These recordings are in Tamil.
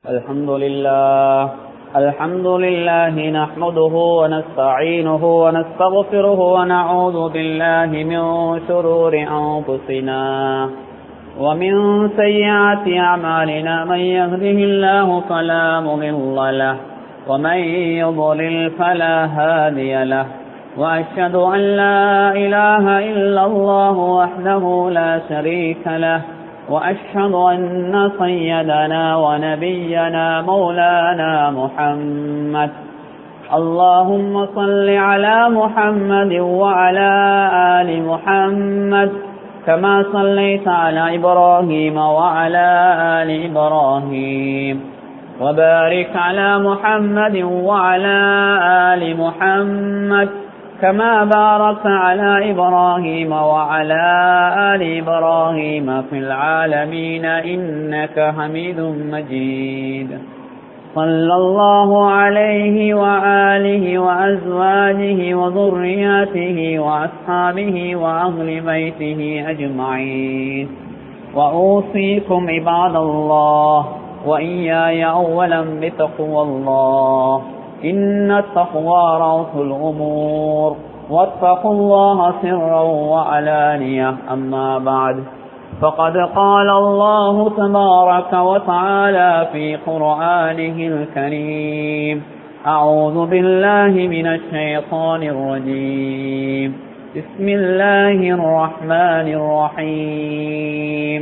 الحمد لله الحمد لله نحمده ونستعينه ونستغفره ونعوذ بالله من شرور أنفسنا ومن سيئات أعمالنا من يهده الله فلا مضل له ومن يضلل فلا هادي له وأشهد أن لا إله إلا الله وحده لا شريك له وأشهد أن سيدنا ونبينا مولانا محمد اللهم صل على محمد وعلى آل محمد كما صليت على إبراهيم وعلى آل إبراهيم وبارك على محمد وعلى آل محمد كما باركت على إبراهيم وعلى آل إبراهيم في العالمين إنك حميد مجيد صلى الله عليه وآله وأزواجه وذرياته وأصحابه وأهل بيته أجمعين وأوصيكم عباد الله وإياي أولا بتقوى الله إن التقوى رأس الأمور واتقوا الله سرا وعلانية أما بعد فقد قال الله تبارك وتعالى في قرآنه الكريم أعوذ بالله من الشيطان الرجيم بسم الله الرحمن الرحيم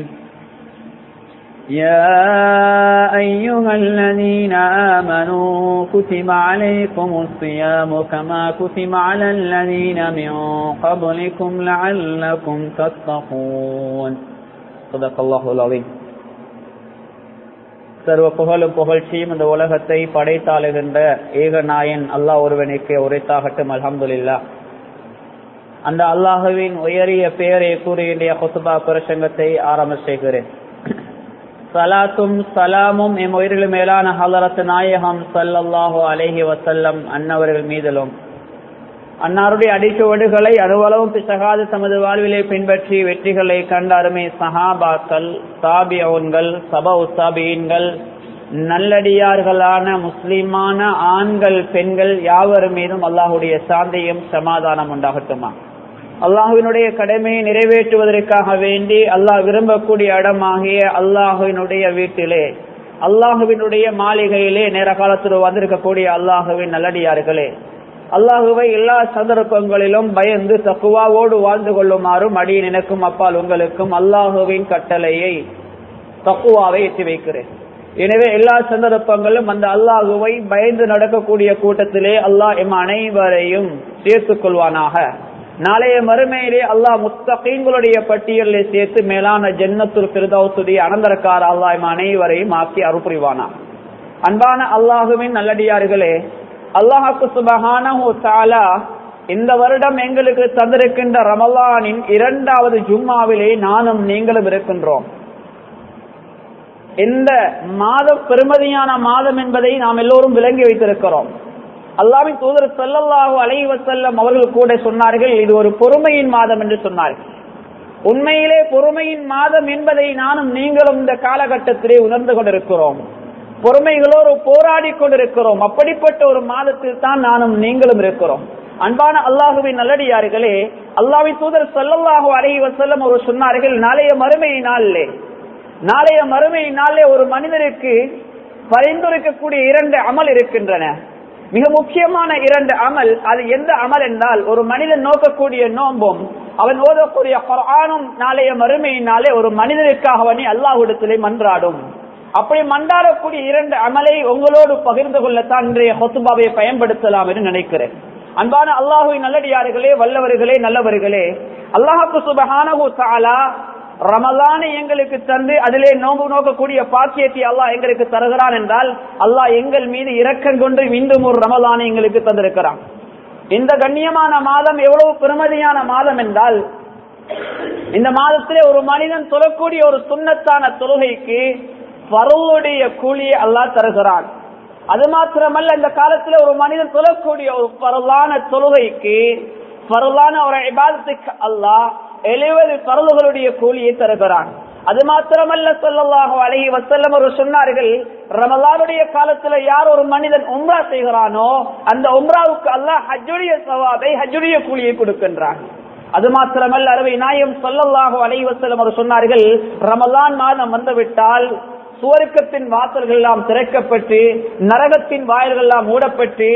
يا أيها الذين آمنوا كتب عليكم الصيام كما كتب على الذين من قبلكم لعلكم تتقون صدق الله العظيم சர்வ புகழும் புகழ்ச்சியும் இந்த உலகத்தை படைத்தாளுகின்ற ஏக நாயன் அல்லாஹ் ஒருவனுக்கு உரைத்தாகட்டும் அலமதுல்லா அந்த அல்லாஹுவின் உயரிய பெயரை கூறுகின்ற கொசுபா பிரசங்கத்தை ஆரம்ப செய்கிறேன் சலாத்தும் சலாமும் எம் உயிரிலும் மேலான ஹலரத் நாயகம் சல்லல்லாஹு அலேஹி வசல்லம் அன்னவர்கள் மீதிலும் அன்னாருடைய அடிச்சுவடுகளை அனுவலவும் பிசகாது தமது வாழ்விலை பின்பற்றி வெற்றிகளை கண்ட அருமை சஹாபாக்கள் சாபியவுன்கள் சபா உசாபியன்கள் நல்லடியார்களான முஸ்லிமான ஆண்கள் பெண்கள் யாவர் மீதும் அல்லாஹுடைய சாந்தியும் சமாதானம் உண்டாகட்டுமா அல்லாஹுவினுடைய கடமையை நிறைவேற்றுவதற்காக வேண்டி அல்லாஹ் விரும்பக்கூடிய இடமாகிய அல்லாஹுவினுடைய வீட்டிலே அல்லாஹுவினுடைய மாளிகையிலே நேர காலத்தில் வந்திருக்கக்கூடிய அல்லாஹுவின் நல்லடியார்களே அல்லாஹுவை எல்லா சந்தர்ப்பங்களிலும் பயந்து தக்குவாவோடு வாழ்ந்து கொள்ளுமாறும் அடி நினைக்கும் அப்பால் உங்களுக்கும் அல்லாஹுவின் கட்டளையை தக்குவாவை எட்டி வைக்கிறேன் எனவே எல்லா சந்தர்ப்பங்களும் அந்த அல்லாஹுவை பயந்து நடக்கக்கூடிய கூட்டத்திலே அல்லாஹ் எம் அனைவரையும் சேர்த்துக் கொள்வானாக நாளைய மறுமையிலே அல்லாஹ் முத்தகீன்களுடைய பட்டியலில் சேர்த்து மேலான ஜன்னத்துல் பிரதௌசுடைய அனந்தரக்கார அல்லாஹ் அனைவரையும் ஆக்கி அருப்புரிவானா அன்பான அல்லாஹுவின் நல்லடியார்களே அல்லாஹாக்கு சுபகான இந்த வருடம் எங்களுக்கு தந்திருக்கின்ற ரமலானின் இரண்டாவது ஜும்மாவிலே நானும் நீங்களும் இருக்கின்றோம் இந்த மாதம் பெருமதியான மாதம் என்பதை நாம் எல்லோரும் விளங்கி வைத்திருக்கிறோம் அல்லாவின் தூதர் செல்லல்லாஹு அலைவசல்லம் அவர்கள் கூட சொன்னார்கள் இது ஒரு பொறுமையின் மாதம் என்று சொன்னார்கள் உண்மையிலே பொறுமையின் மாதம் என்பதை நானும் நீங்களும் இந்த காலகட்டத்திலே உணர்ந்து கொண்டிருக்கிறோம் பொறுமைகளோடு போராடி கொண்டிருக்கிறோம் அப்படிப்பட்ட ஒரு மாதத்தில் தான் நானும் நீங்களும் இருக்கிறோம் அன்பான அல்லாஹுவின் நல்லடியார்களே அல்லாவின் தூதர் செல்லல்லாஹு அலைவசல்லம் ஒரு சொன்னார்கள் நாளைய மறுமை நாளிலே நாளைய மறுமை நாளிலே ஒரு மனிதருக்கு பரிந்துரைக்கக்கூடிய இரண்டு அமல் இருக்கின்றன மிக முக்கியமான இரண்டு அமல் அது எந்த அமல் என்றால் ஒரு மனிதன் நோக்கக்கூடிய நோம்பும் அவன் ஓதக்கூடிய குரானும் நாளைய மறுமையினாலே ஒரு மனிதனுக்காக அவனை அல்லாஹுடத்திலே மன்றாடும் அப்படி மன்றாடக்கூடிய இரண்டு அமலை உங்களோடு பகிர்ந்து கொள்ளத்தான் இன்றைய ஹொத்துபாவை பயன்படுத்தலாம் என்று நினைக்கிறேன் அன்பான அல்லாஹுவின் நல்லடியார்களே வல்லவர்களே நல்லவர்களே அல்லாஹு சுபஹானஹு தாலா ரமலானை எங்களுக்கு தந்து அதிலே நோம்பு நோக்கக்கூடிய பாக்கியத்தை அல்லாஹ் எங்களுக்கு தருகிறான் என்றால் அல்லாஹ் எங்கள் மீது இரக்கம் கொண்டு மீண்டும் ஒரு ரமலானை எங்களுக்கு தந்திருக்கிறான் இந்த கண்ணியமான மாதம் எவ்வளவு பெருமதியான மாதம் என்றால் இந்த மாதத்திலே ஒரு மனிதன் தொழக்கூடிய ஒரு சுண்ணத்தான தொழுகைக்கு பருளுடைய கூலியை அல்லாஹ் தருகிறான் அது மாத்திரமல்ல இந்த காலத்துல ஒரு மனிதன் தொழக்கூடிய ஒரு பரலான தொழுகைக்கு பரலான ஒரு இபாதத்துக்கு அல்லாஹ் எழுபது பரலுகளுடைய கூலியை தருகிறான் அது மாத்திரமல்ல சொல்லல்லாஹு அலைஹி வஸல்லம் ஒரு சொன்னார்கள் ரமலானுடைய காலத்துல யார் ஒரு மனிதன் உம்ரா செய்கிறானோ அந்த உம்ராவுக்கு அல்லாஹ் ஹஜ்ஜுடைய சவாபை ஹஜ்ஜுடைய கூலியை கொடுக்கின்றான் அது மாத்திரமல்ல அருமை நாயம் சொல்லல்லாஹு அலைஹி வஸல்லம் அவர் சொன்னார்கள் ரமலான் மாதம் வந்துவிட்டால் சுவர்க்கத்தின் வாசல்கள் எல்லாம் திறக்கப்பட்டு நரகத்தின் வாயில்கள் எல்லாம் மூடப்பட்டு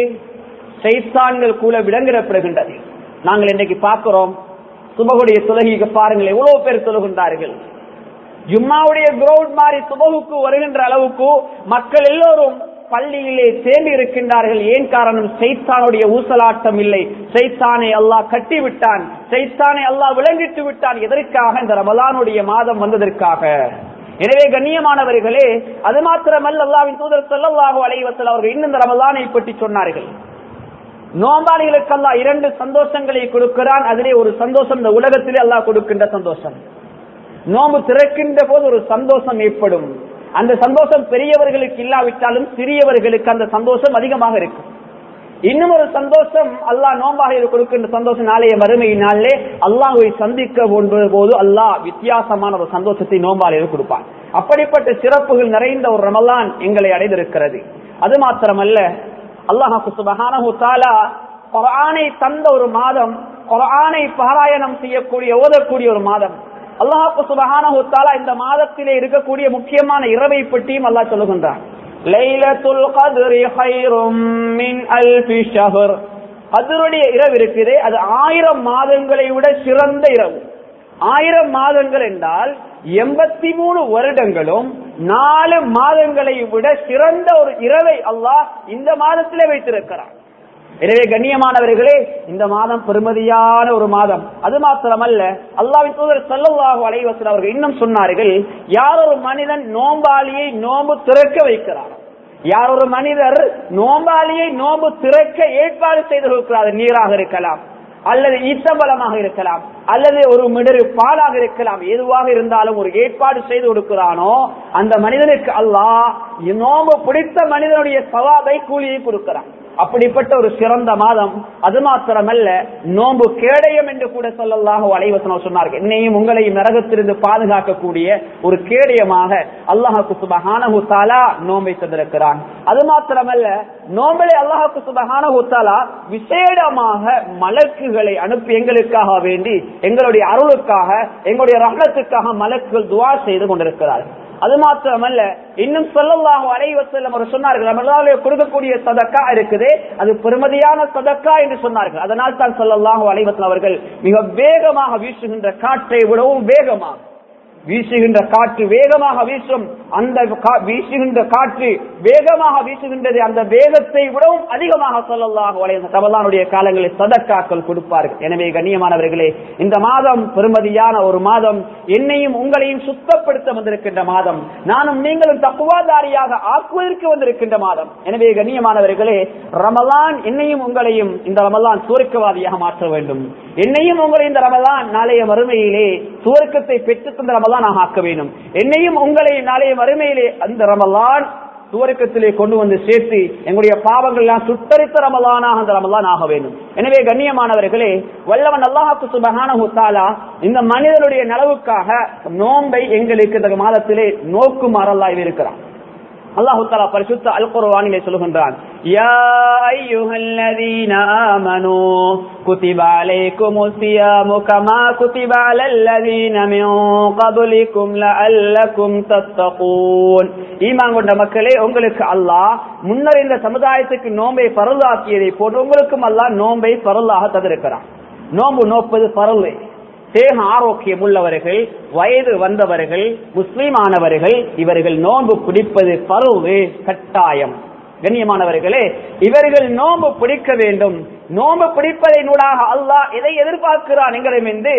சைத்தான்கள் கூட விலங்கிடப்படுகின்றது நாங்கள் இன்னைக்கு பார்க்கிறோம் சுபகுடைய தொழுகைக்கு பாருங்கள் எவ்வளவு பேர் தொழுகின்றார்கள் ஜும்மாவுடைய கிரவுண்ட் மாறி சுபகுக்கு வருகின்ற அளவுக்கு மக்கள் எல்லோரும் பள்ளியிலே சேர்ந்து இருக்கின்றார்கள் ஏன் காரணம் சைத்தானுடைய ஊசலாட்டம் இல்லை சைத்தானை அல்லாஹ் கட்டி விட்டான் சைத்தானை அல்லாஹ் விளங்கிட்டு விட்டான் எதற்காக இந்த ரமலானுடைய மாதம் வந்ததற்காக எனவே கண்ணியமானவர்களே அது மாத்திரமல்ல அல்லாவின் தூதர் சொல்லல்லாஹு அலைவசல் அவர்கள் இன்னும் இந்த ரமலானை பற்றி சொன்னார்கள் நோம்பாளிகளுக்கு அல்லாஹ் இரண்டு சந்தோஷங்களை கொடுக்கிறான் அதிலே ஒரு சந்தோஷம் இந்த உலகத்திலே அல்லாஹ் கொடுக்கின்ற சந்தோஷம் நோம்பு திறக்கின்ற போது ஒரு சந்தோஷம் ஏற்படும் அந்த சந்தோஷம் பெரியவர்களுக்கு இல்லாவிட்டாலும் சிறியவர்களுக்கு அந்த சந்தோஷம் அதிகமாக இருக்கும் இன்னும் ஒரு சந்தோஷம் அல்லாஹ் நோம்பாக கொடுக்கின்ற சந்தோஷம் நாளைய மறுமையினாலே அல்லாஹுவை சந்திக்க போது அல்லாஹ் வித்தியாசமான ஒரு சந்தோஷத்தை நோம்பாளையில் கொடுப்பான் அப்படிப்பட்ட சிறப்புகள் நிறைந்த ஒரு ரமலான் எங்களை அடைந்திருக்கிறது அது மாத்திரமல்ல அல்லாஹாக்கு சுபஹானஹு தாலா குர்ஆனை தந்த ஒரு மாதம் குர்ஆனை பாராயணம் செய்யக்கூடிய ஓதக்கூடிய ஒரு மாதம் அல்லாஹாக்கு சுபஹானஹு தாலா இந்த மாதத்திலே இருக்கக்கூடிய முக்கியமான இரவை பற்றியும் அல்லாஹ் சொல்லுகின்றான் லைலத்துல் கத்ரி ஹைரும் மின் அல்ஃபி ஷஹர் கத்ருடைய இரவு இருக்குது அது ஆயிரம் மாதங்களை விட சிறந்த இரவு ஆயிரம் மாதங்கள் என்றால் எண்பத்தி மூணு வருடங்களும் நாலு மாதங்களை விட சிறந்த ஒரு இரவை அல்லாஹ் இந்த மாதத்திலே வைத்திருக்கிறார் எனவே கண்ணியமானவர்களே இந்த மாதம் பெருமதியான ஒரு மாதம் அது மாத்திரமல்ல அல்லாவின் தூதர் சல்லல்லாஹு அலைவசல் அவர்கள் இன்னும் சொன்னார்கள் யார் ஒரு மனிதன் நோம்பாளியை நோம்பு திறக்க வைக்கிறார் யார் ஒரு மனிதர் நோம்பாளியை நோம்பு திறக்க ஏற்பாடு செய்திருக்கிறார் நீராக இருக்கலாம் அல்லது ஈத்தம்பலமாக இருக்கலாம் அல்லது ஒரு மிடரு பாலாக இருக்கலாம் எதுவாக இருந்தாலும் ஒரு ஏற்பாடு செய்து கொடுக்கிறானோ அந்த மனிதனுக்கு அல்லாஹ் நோம்பு பிடித்த மனிதனுடைய சவாபை கூலியை கொடுக்கிறான் அப்படிப்பட்ட ஒரு சிறந்த மாதம் அது மாத்திரமல்ல நோம்பு கேடயம் என்று கூட சொல்லலாக அலைவசனம் சொன்னார்கள் என்னையும் உங்களையும் நரகத்திலிருந்து பாதுகாக்கக்கூடிய ஒரு கேடயமாக அல்லாஹாக்கு சுபஹானஹு தாலா நோம்பை தந்திருக்கிறான் அது மாத்திரமல்ல நோம்பலை அல்லாஹாக்கு சுபஹானஹு தாலா விசேடமாக மலக்குகளை அனுப்பி எங்களுக்காக வேண்டி எங்களுடைய அருளுக்காக எங்களுடைய ரஹ்லத்துக்காக மலக்குகள் துவா செய்து கொண்டிருக்கிறார்கள் அது மாத்திரமல்ல இன்னும் சொல்லலாம் அலைவசல்லம் அவர் சொன்னார்கள் நம்மளால கொடுக்கக்கூடிய சதக்கா இருக்குது அது பெருமதியான சதக்கா என்று சொன்னார்கள் அதனால் தான் சொல்லலாம் அலைவசல் அவர்கள் மிக வேகமாக வீசுகின்ற காற்றை விடவும் வேகமாக வீசுகின்ற காற்று வேகமாக வீசும் அந்த வீசுகின்ற காற்று வேகமாக வீசுகின்றது அந்த வேகத்தை விடவும் அதிகமாக சொல்லலாம் ரமலானுடைய காலங்களில் சதக்காக்கள் கொடுப்பார்கள் எனவே கண்ணியமானவர்களே இந்த மாதம் பெருமதியான ஒரு மாதம் என்னையும் உங்களையும் சுத்தப்படுத்த வந்திருக்கின்ற மாதம் நானும் நீங்களும் தப்புவாதாரியாக ஆக்குவதற்கு வந்திருக்கின்ற மாதம் எனவே கண்ணியமானவர்களே ரமலான் என்னையும் உங்களையும் இந்த ரமலான் சுவர்க்கவாதியாக மாற்ற வேண்டும் என்னையும் உங்களை இந்த ரமலான் நாளைய மறுமையிலே சுவர்க்கத்தை பெற்று தந்த ரமலானாக ஆக்க வேண்டும் என்னையும் உங்களை நாளைய மறுமையிலே அந்த ரமலான் சுவர்க்கத்திலே கொண்டு வந்து சேர்த்து எங்களுடைய பாவங்கள் எல்லாம் சுத்தரித்த ரமலானாக அந்த ரமலான் ஆக வேண்டும் எனவே கண்ணியமானவர்களே வல்லவன் அல்லாஹாக்கு சுபஹானஹு தஆலா இந்த மனிதனுடைய நலவுக்காக நோன்பை எங்களுக்கு இந்த மாதத்திலே நோக்குமாறு அல்லாஹ் இருக்கிறான் அல்லாஹு தாலா பரிசுத்த அல் குர்ஆனிலே சொல்லுகின்றான் யா அய்யுஹல்லதீன ஆமனூ குதிப அலைக்குமுஸ் ஸியாமு கமா குதிப அலல்லதீன மின் கப்லிக்கும் லஅல்லக்கும் தத்தகூன் ஈமான் கொண்ட மக்களே உங்களுக்கு அல்லாஹ் முன்னர் இந்த சமுதாயத்துக்கு நோன்பை பரலாக்கியதை போன்று உங்களுக்கும் அல்லாஹ் நோன்பை பரலாக தந்திருக்கிறான் நோன்பு நோப்பது பரலை தேக ஆரோக்கியம் உள்ளவர்கள் வயது வந்தவர்கள் முஸ்லீம் ஆனவர்கள் இவர்கள் நோன்பு பிடிப்பது பருவு கட்டாயம் கண்ணியமானவர்களே இவர்கள் நோன்பு பிடிக்க வேண்டும் நோன்பு பிடிப்பதை நூடாக அல்லாஹ் எதை எதிர்பார்க்கிறான் எங்களும் என்று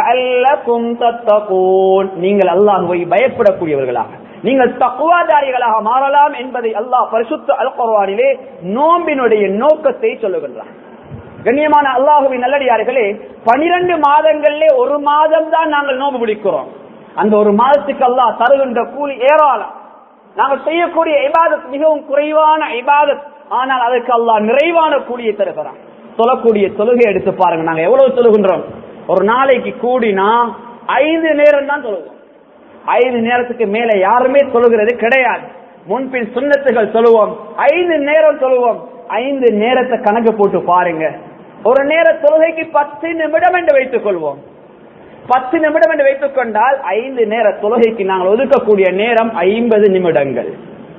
நீங்கள் அல்லாஹுவை பயப்படக்கூடியவர்களாக நீங்கள் தக்குவாதாரிகளாக மாறலாம் என்பதை அல்லாஹ் பரிசுத்த அல் குர்ஆனிலே நோம்பினுடைய நோக்கத்தை சொல்லுகின்றான் கண்ணியமான அல்லாஹுவின் நல்லடியார்களே பனிரெண்டு மாதங்களிலே ஒரு மாதம் தான் நாங்கள் நோம்பு பிடிக்கிறோம் அந்த ஒரு மாதத்துக்கு அல்லாஹ் தருகின்ற கூலி ஏராளம் நாங்கள் செய்யக்கூடிய இபாதத் மிகவும் குறைவான இபாதத் ஆனால் அதுக்கு அல்லாஹ் நிறைவான கூலியை தருகிறான் சொல்லக்கூடிய தொழுகை எடுத்து பாருங்க நாங்க எவ்வளவு தொழுகின்றோம் ஒரு நாளைக்கு கூடினா ஐந்து நேரம் தான் தொழுவோம் ஐந்து நேரத்துக்கு மேல யாருமே தொழுகிறது கிடையாது முன்பின் சுண்ணத்துகள் சொல்லுவோம் ஐந்து நேரம் சொல்லுவோம் ஐந்து நேரத்தை கணக்கு போட்டு பாருங்க ஒரு நேர தொழுகைக்கு பத்து நிமிடம் என்று வைத்துக் கொள்வோம் பத்து நிமிடம் என்று வைத்துக் கொண்டால் ஐந்து நேர தொழுகைக்கு நாங்கள் ஒதுக்கக்கூடிய நேரம் ஐம்பது நிமிடங்கள்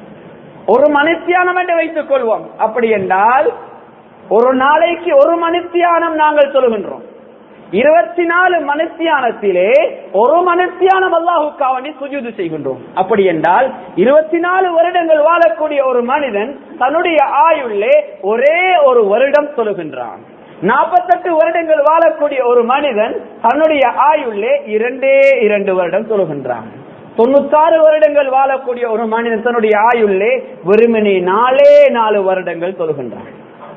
ஒரு மணித்தியானம் என்று வைத்துக் கொள்வோம் அப்படி என்றால் ஒரு நாளைக்கு ஒரு மணித்தியானம் நாங்கள் சொல்லுகின்றோம் இருபத்தி நாலு மணித்தியானத்திலே ஒரு மணித்தியானம் அல்லாஹுக்காவணி சுஜூது செய்கின்றோம் அப்படி என்றால் இருபத்தி நாலு வருடங்கள் வாழக்கூடிய ஒரு மனிதன் தன்னுடைய ஆயுள்ளே ஒரே ஒரு வருடம் சொல்லுகின்றான் நாற்பத்தெட்டு வருடங்கள் வாழக்கூடிய ஒரு மனிதன் தன்னுடைய ஆயுள்ளே இரண்டே இரண்டு வருடம் சொல்லுகின்றான் தொண்ணூத்தாறு வருடங்கள் வாழக்கூடிய ஒரு மனிதன் தன்னுடைய ஆயுள்ளே வெறுமனே நாலே நாலு வருடங்கள் சொல்லுகின்றான்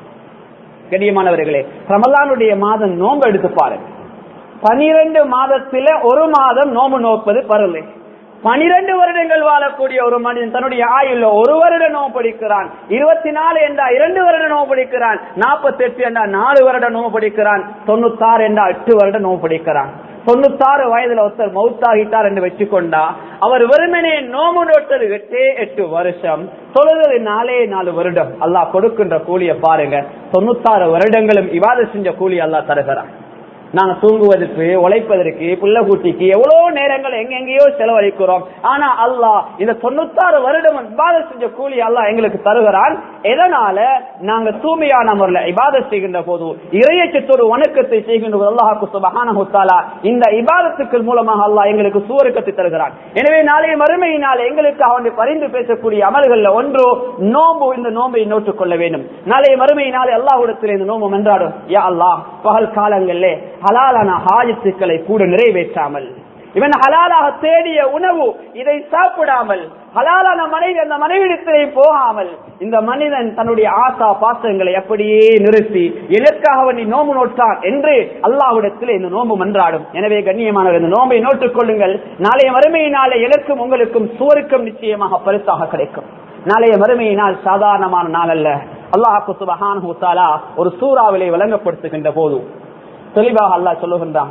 கண்ணியமானவர்களே ரமலானுடைய மாதம் நோன்பு எடுத்து பாருங்க பனிரெண்டு மாதத்தில ஒரு மாதம் நோம்பு நோப்பது பரலை பனிரெண்டு வருடங்கள் வாழக்கூடிய ஒரு மனிதன் தன்னுடைய ஆயுள்ள ஒரு வருட நோம்பு படிக்கிறான் இருபத்தி நாலு என்றா இரண்டு வருட நோம்பு படிக்கிறான் நாற்பத்தி எட்டு என்றா நாலு வருட நோம்பு படிக்கிறான் தொண்ணூத்தாறு என்றா எட்டு வருட நோம்பு படிக்கிறான் தொண்ணூத்தாறு வயதுல ஒருத்தர் மௌத்தாகிட்டார் என்று வச்சுக்கொண்டா அவர் வெறுமனே நோம்பு நோட்டது எட்டே எட்டு வருஷம் தொழுது நாலே நாலு வருடம் அல்லாஹ் கொடுக்கின்ற கூலிய பாருங்க தொண்ணூத்தாறு வருடங்களும் இவாத செஞ்ச கூலி அல்லாஹ் தருகிறான் நாங்க தூங்குவதற்கு உழைப்பதற்கு புள்ள குட்டிக்கு எவ்வளவு நேரங்கள் எங்கெங்கேயோ செலவழிக்கிறோம் ஆனா அல்லாஹ் இந்த தொண்ணூத்தாறு வருடம் இபாதத் செஞ்ச கூலி அல்லாஹ் எங்களுக்கு தருகிறான் எதனால நாங்க தூய்மையான முறையில் இபாதத் செய்கின்ற போது இறையச்சத்தோடு வணக்கத்தை செய்கின்ற போது அல்லாஹாக்கு சுபஹானஹு தஆலா இந்த இபாதத்துக்கு மூலமாக அல்லாஹ் எங்களுக்கு சுவர்க்கத்தை தருகிறான் எனவே நாளைய மறுமையினால் எங்களுக்கு அவனை பரிந்து பேசக்கூடிய அமல்கள்ல ஒன்று நோம்பு இந்த நோம்பை நோட்டுக் கொள்ள வேண்டும் நாளைய மறுமையினாலே அல்லாஹ்விடத்தில் இந்த நோம்பு மன்றாடும் யா அல்லாஹ் பகல் காலங்களிலே ஹலாலான ஹாஜத்துக்களை கூட நிறைவேற்றாமல் இவன் ஹலாலாக தேடிய உணவு இதை சாப்பிடாமல் ஹலாலான மனைவி அந்த மனைவிடத்திலே போகாமல் இந்த மனிதன் தன்னுடைய ஆசா பாசங்களை அப்படியே நிறுத்தி எதற்காக நீ நோம்பு நோட்டான் என்று அல்லாஹ்விடத்தில் இந்த நோம்பு மன்றாடும் எனவே கண்ணியமானவர் இந்த நோம்பை நோட்டுக் கொள்ளுங்கள் நாளைய மறுமையினாலே எனக்கும் உங்களுக்கும் சுவருக்கும் நிச்சயமாக பரிசாக கிடைக்கும் நாளைய மறுமையினால் சாதாரணமான நாள் அல்ல அல்லாஹு சுபஹானஹு தஆலா ஒரு சூறாவிலே வழங்கப்படுத்துகின்ற போது தெளிவாக அல்லாஹ் சொல்லுகின்றான்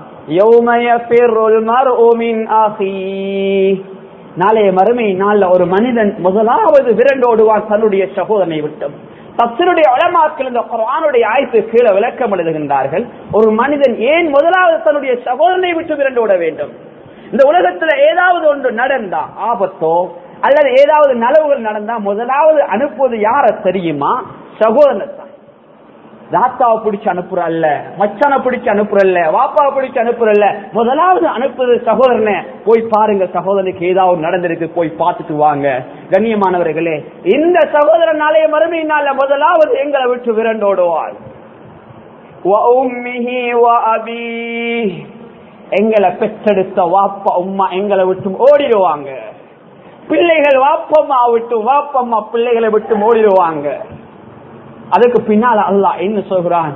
நாளைய மறுமை நாள்ல ஒரு மனிதன் முதலாவது விரண்டோடுவான் தன்னுடைய சகோதரனை விட்டும் தப்சருடைய வளமாக்கள் இந்த குரானுடைய ஆய்வு கீழே விளக்கம் எழுதுகின்றார்கள் ஒரு மனிதன் ஏன் முதலாவது தன்னுடைய சகோதரனை விட்டு விரண்டோட வேண்டும் இந்த உலகத்துல ஏதாவது ஒன்று நடந்தா ஆபத்தோ அல்லது ஏதாவது நலவுகள் நடந்தா முதலாவது அனுப்புவது யார தெரியுமா சகோதரனை தான் தாத்தாவை பிடிச்சு அனுப்புறல்ல மச்சான பிடிச்சு அனுப்புறல்ல வாப்பாவை பிடிச்சு அனுப்புறல்ல முதலாவது அனுப்புறது சகோதரனை போய் பாருங்க சகோதரனுக்கு ஏதாவது நடந்திருக்கு போய் பார்த்துட்டு வாங்க கண்ணியமானவர்களே இந்த சகோதரன் நாளைய மறுமையினால முதலாவது எங்களை விட்டு விரண்டோடுவாள் எங்களை பெற்றெடுத்த வாப்பா உம்மா எங்களை விட்டு ஓடிடுவாங்க பிள்ளைகள் வாப்பம்மா விட்டு வாப்பம்மா பிள்ளைகளை விட்டு ஓடிடுவாங்க அதுக்கு பின்னால அல்லாஹ் என்ன சொல்கிறான்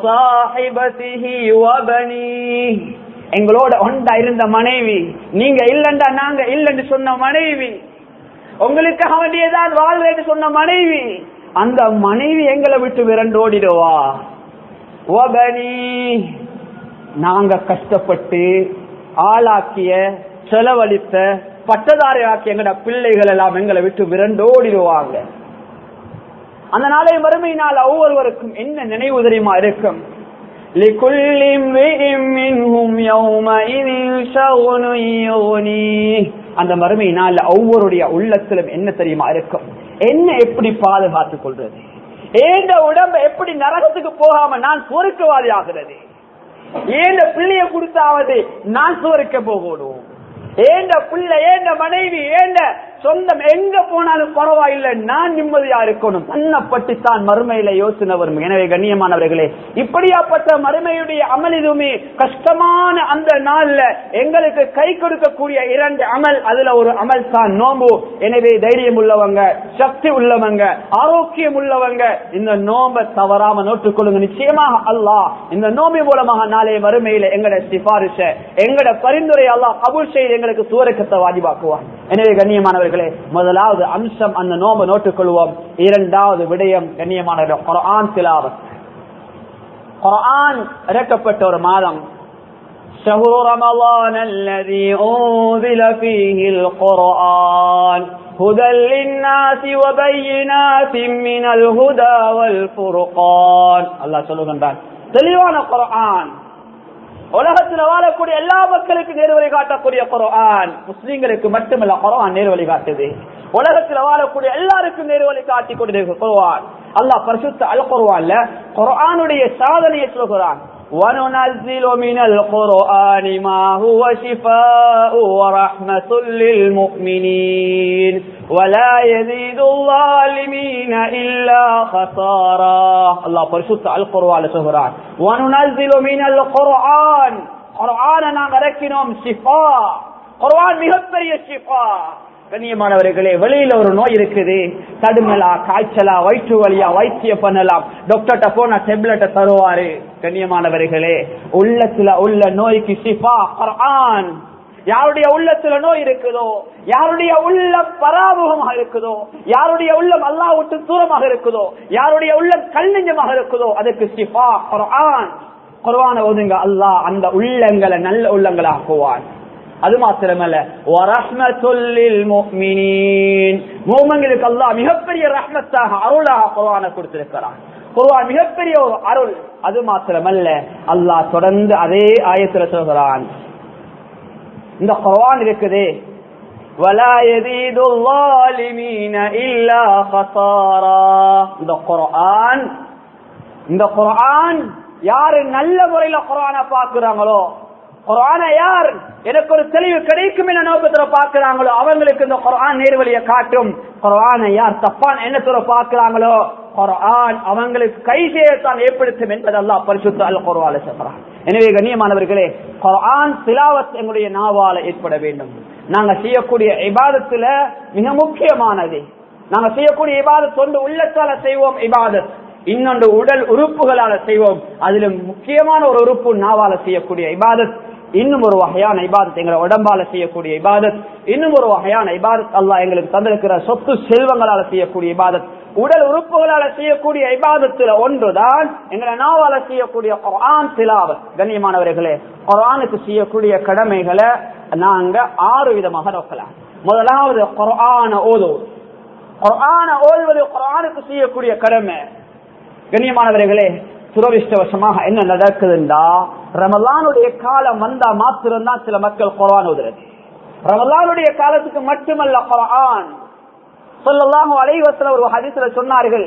எங்களோட ஒண்டா இருந்த மனைவி நீங்க இல்லண்டா நாங்க இல்லன்னு சொன்ன மனைவி உங்களுக்காக வேண்டியதான் வாழ்வேன்னு சொன்ன மனைவி அந்த மனைவி எங்களை விட்டு விரண்டோடிடுவா ஓபனி நாங்க கஷ்டப்பட்டு ஆளாக்கிய செலவழித்த பட்டதாரி ஆக்கிய எங்கட பிள்ளைகள் எல்லாம் எங்களை விட்டு விரண்டோடிடுவாங்க அந்த நாளை மறுமை நாள் ஒவ்வொருவருக்கும் என்ன நினைவு தெரியுமா இருக்கும் அந்த மறுமை நாள் ஒவ்வொருடைய உள்ளத்திலும் என்ன தெரியுமா இருக்கும் என்ன எப்படி பாதுகாத்துக் கொள்றது ஏந்த உடம்ப எப்படி நரகத்துக்கு போகாம நான் சுவருக்கவாதி ஆகிறது ஏந்த பிள்ளைய கொடுத்தாவது நான் சுவருக்க போகணும் ஏண்ட பிள்ளை ஏண்ட மனைவி ஏண்ட சொந்தம் எங்க போனாலும் பரவாயில்லை நான் நிம்மதியா இருக்கணும் தன்னை தான் மறுமையில யோசனை வரும் எனவே கண்ணியமானவர்களே இப்படியாப்பட்ட மறுமையுடைய அமல் இதுவுமே கஷ்டமான அந்த நாள்ல எங்களுக்கு கை கொடுக்கக்கூடிய இரண்டு அமல் அதுல ஒரு அமல் தான் நோம்பு எனவே தைரியம் உள்ளவங்க சக்தி உள்ளவங்க ஆரோக்கியம் உள்ளவங்க இந்த நோம்ப தவறாம நோட்டுக்கொள்ளுங்க நிச்சயமாக அல்லாஹ் இந்த நோம்பி மூலமாக நாளை மறுமையில எங்கட சிபாரிச எங்கட பரிந்துரை அல்லாஹ் கபூல் செய்து எங்களுக்கு சூரக்கத்தை வாஜிபாக்குவான் எனவே கண்ணியமானவர்களே முதலாவது அம்சம் அந்த நோம்பை நோட்டுக் கொள்வோம் இரண்டாவது விடயம் கண்ணியமானவர்கள் குரான் திலாவத் குரான் இறக்கப்பட்ட ஒரு மாதம் شهر رمضان الذي أنزل فيه القرآن هدى للناس وبينات من الهدى والفرقان الله சொல்லுகின்றான் தெளிவான குர்ஆன் உலகத்தில் வாழக்கூடிய எல்லா மக்களுக்கும் நேர்வழி காட்டக்கூடிய குரான் முஸ்லீம்களுக்கு மட்டுமல்ல குரான் நேர்வழி காட்டுது உலகத்தில் வாழக்கூடிய எல்லாருக்கும் நேர்வழி காட்டி கொண்டிருக்க குரான் அல்லாஹ் பரிசுத்த அல் குர்ஆன்ல குர்ஆனுடைய சாதனையை சொல்கிறான் وننزل من القرآن ما هو شفاء ورحمة للمؤمنين ولا يزيد الظالمين إلا خسارا الله பரிசுத்த அல் குர்ஆன்ல சொல்கிறான் وننزل من القرآن குர்ஆனை நாம் இறக்கினோம் ஷிஃபா குர்ஆன் மிகப்பெரிய ஷிஃபா கண்ணியமானவர்களே வெளியில ஒரு நோய் இருக்குது தடுமலா காய்ச்சலா வயிற்று வலியா வைத்தியம் பண்ணலாம் டாக்டர்கிட்ட போனா டெப்லெட்டை தருவாரு கண்ணியமானவர்களே உள்ளத்துல உள்ள நோய்க்கு ஷிஃபா குர்ஆன் யாருடைய உள்ளத்துல நோய் இருக்குதோ யாருடைய உள்ளம் பராமுகமாக இருக்குதோ யாருடைய உள்ளம் அல்லாஹ் விட்டு தூரமாக இருக்குதோ யாருடைய உள்ளம் கல்நெஞ்சமாக இருக்குதோ அதுக்கு ஷிஃபா குர்ஆன் குர்ஆனை ஓதுங்க அல்லாஹ் அந்த உள்ளங்களை நல்ல உள்ளங்களை ஆக்குவான் அது மாத்திரமல்ல மூமங்களுக்கு அல்லாஹ் மிகப்பெரிய ரஹ்மத்தாக அருளாக குர்ஆனை கொடுத்திருக்கிறான் குர்ஆன் மிகப்பெரிய ஒரு அருள் அது மாத்திரமல்ல அல்லாஹ் தொடர்ந்து அதே ஆயத்துல சொல்கிறான் இந்த குர்ஆன் இருக்குது ولا يزيد الظالمين الا خسارا இந்த குர்ஆன் இந்த குர்ஆன் யாரு நல்ல முறையில குர்ஆனை பாக்குறாங்களோ குரான யார் எனக்கு ஒரு தெளிவு கிடைக்கும் என நோக்கத்துல பாக்குறாங்களோ அவங்களுக்கு இந்த குரான் நேர்வழியை காட்டும் குரானை யார் தப்பான எண்ணத்துல பாக்குறாங்களோ குரான் அவங்களுக்கு கை செய்யத்தான் ஏற்படுத்தும் என்பதெல்லாம் பரிசுத்த அல் குரால சொல்றான் எனவே கண்ணியமானவர்களே குரான் சிலாவத் எங்களுடைய நாவால ஏற்பட வேண்டும் நாங்க செய்யக்கூடிய இபாதத்துல மிக முக்கியமானது நாங்க செய்யக்கூடிய இபாதத் ஒன்று உள்ளத்தால செய்வோம் இபாதத் இன்னொன்று உடல் உறுப்புகளால செய்வோம் அதுல முக்கியமான ஒரு உறுப்பு நாவால செய்யக்கூடிய இபாதத் இன்னும் ஒரு வகையான இபாதத் எங்களை உடம்பால செய்யக்கூடிய இபாதத் இன்னும் ஒரு வகையான இபாதத் அல்லாஹ் எங்களுக்கு தந்திருக்கிற சொத்து செல்வங்களால செய்யக்கூடிய இபாதத் உடல் உறுப்புகளால செய்யக்கூடிய இபாதத்துல ஒன்றுதான் எங்களை நாவால செய்யக்கூடிய குர்ஆன் திலாவத் கண்ணியமானவர்களே குர்ஆனுக்கு செய்யக்கூடிய கடமைகளை நாங்க ஆறு விதமாக நோக்கலாம் முதலாவது குர்ஆன ஓதுவது குர்ஆன ஓதுவது குர்ஆனுக்கு செய்யக்கூடிய கடமை கண்ணியமானவர்களே துரதிருஷ்டவசமாக என்ன நடக்குதுண்டா ரமலானுடைய காலம் வந்தா மாத்திரம்தான் சில மக்கள் குரான் ஓதுறது ரமலானுடைய காலத்துக்கு மட்டுமல்ல குரான் சொல்லலாம் அலைவசல ஒரு ஹதீஸ்ல சொன்னார்கள்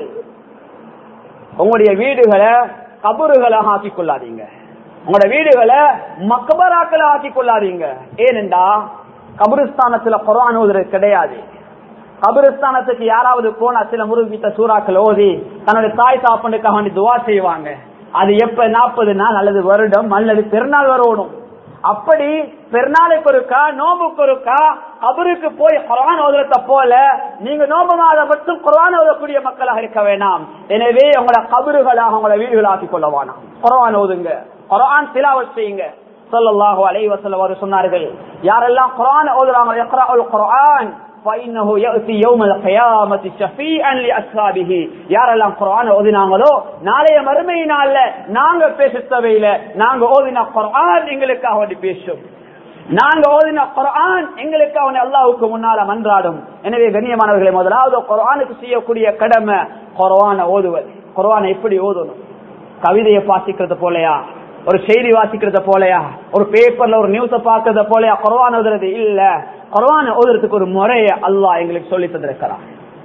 உங்களுடைய வீடுகளை கபறுகளாக ஆக்கிக் கொள்ளாதீங்க உங்களோட வீடுகளை மக்கபராக்களை ஆக்கிக் கொள்ளாதீங்க ஏனென்றா கபருஸ்தானத்துல குரான் ஓதுறது கிடையாது கபிரஸ்தானத்துக்கு யாராவது போனா சில முருகிட்ட சூறாக்கள் ஓதி தன்னுடைய தாய் தாப்பனுக்காக வேண்டி துவா செய்வாங்க அது எப்ப நாற்பது நாள் அல்லது வருடம் அல்லது பெருநாள் வரணும் அப்படி பெருநாளுக்கு ஒருக்கா நோம்புக்கு ஒருக்கா கபருக்கு போய் குரான் ஓதுறத போல நீங்க நோம்பு மாதம் மட்டும் குரான் ஓதக்கூடிய மக்களாக இருக்க வேண்டாம் எனவே உங்களோட கபறுகளாக உங்களோட வீடுகளாக்கி கொள்ள வேணாம் குரான் ஓதுங்க குரான் திலாவத் செய்யுங்க சொல்லல்லாஹு அலைஹி வஸல்லம் அவர் சொன்னார்கள் யாரெல்லாம் குரான் ஓதுறாங்க இக்ராஉல் குர்ஆன் فإنه يأتي يوم القيامة شفيعا لأصحابه யாரெல்லாம் குர்ஆன் ஓதினாங்களோ நாளைய மறுமை நாள்ல நாங்க பேச தேவையில்ல நாங்க ஓதின குர்ஆன் எங்களுக்காக வேண்டி பேசும் நாங்க ஓதின குர்ஆன் எங்களுக்கு அவனை அல்லாவுக்கு முன்னால மன்றாடும் எனவே கண்ணியமானவர்களை முதலாவது குர்ஆனுக்கு செய்யக்கூடிய கடமை குர்ஆனை ஓதுவது குர்ஆனை எப்படி ஓதணும் கவிதையை வாசிக்கிறது போலயா ஒரு செய்தி வாசிக்கிறத போலயா ஒரு பேப்பர்ல ஒரு நியூஸ பாக்குறத போலயா குர்ஆன் ஓதுறது இல்ல குர்ஆன் ஓதுறதுக்கு ஒரு முறையை அல்லாஹ் எங்களுக்கு சொல்லி தந்திருக்கிறான்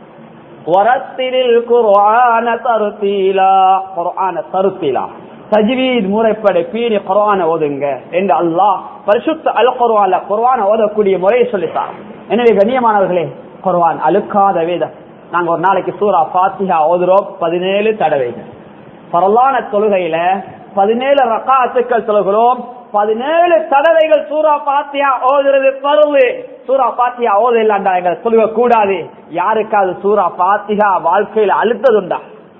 வரத்திரில் குர்ஆன தருத்தீலா குர்ஆன தருத்தீலா தஜ்வீத் முறைப்படி பீனி குர்ஆன ஓதுங்க என்று அல்லாஹ் பரிசுத்த அல் குர்ஆன்ல குர்ஆன ஓதக்கூடிய முறையை சொல்லித்தார் எனவே கண்ணியமானவர்களே குர்ஆன் அழுக்காத வேதம் நாங்க ஒரு நாளைக்கு சூரா பாத்திஹா ஓதுறோம் பதினேழு தடவைகள் பரலான தொழுகையில பதினேழு ரக்காத்துக்கள் சொல்கிறோம் பதினேழு தடவைகள் சூரா பாத்தியா ஓதுறது பருவு சூரா பாத்தியா ஓத இல்லாண்டா எங்க சொல்லுக கூடாது யாருக்காவது சூரா பாத்தியா வாழ்க்கையில அழுத்ததுண்டா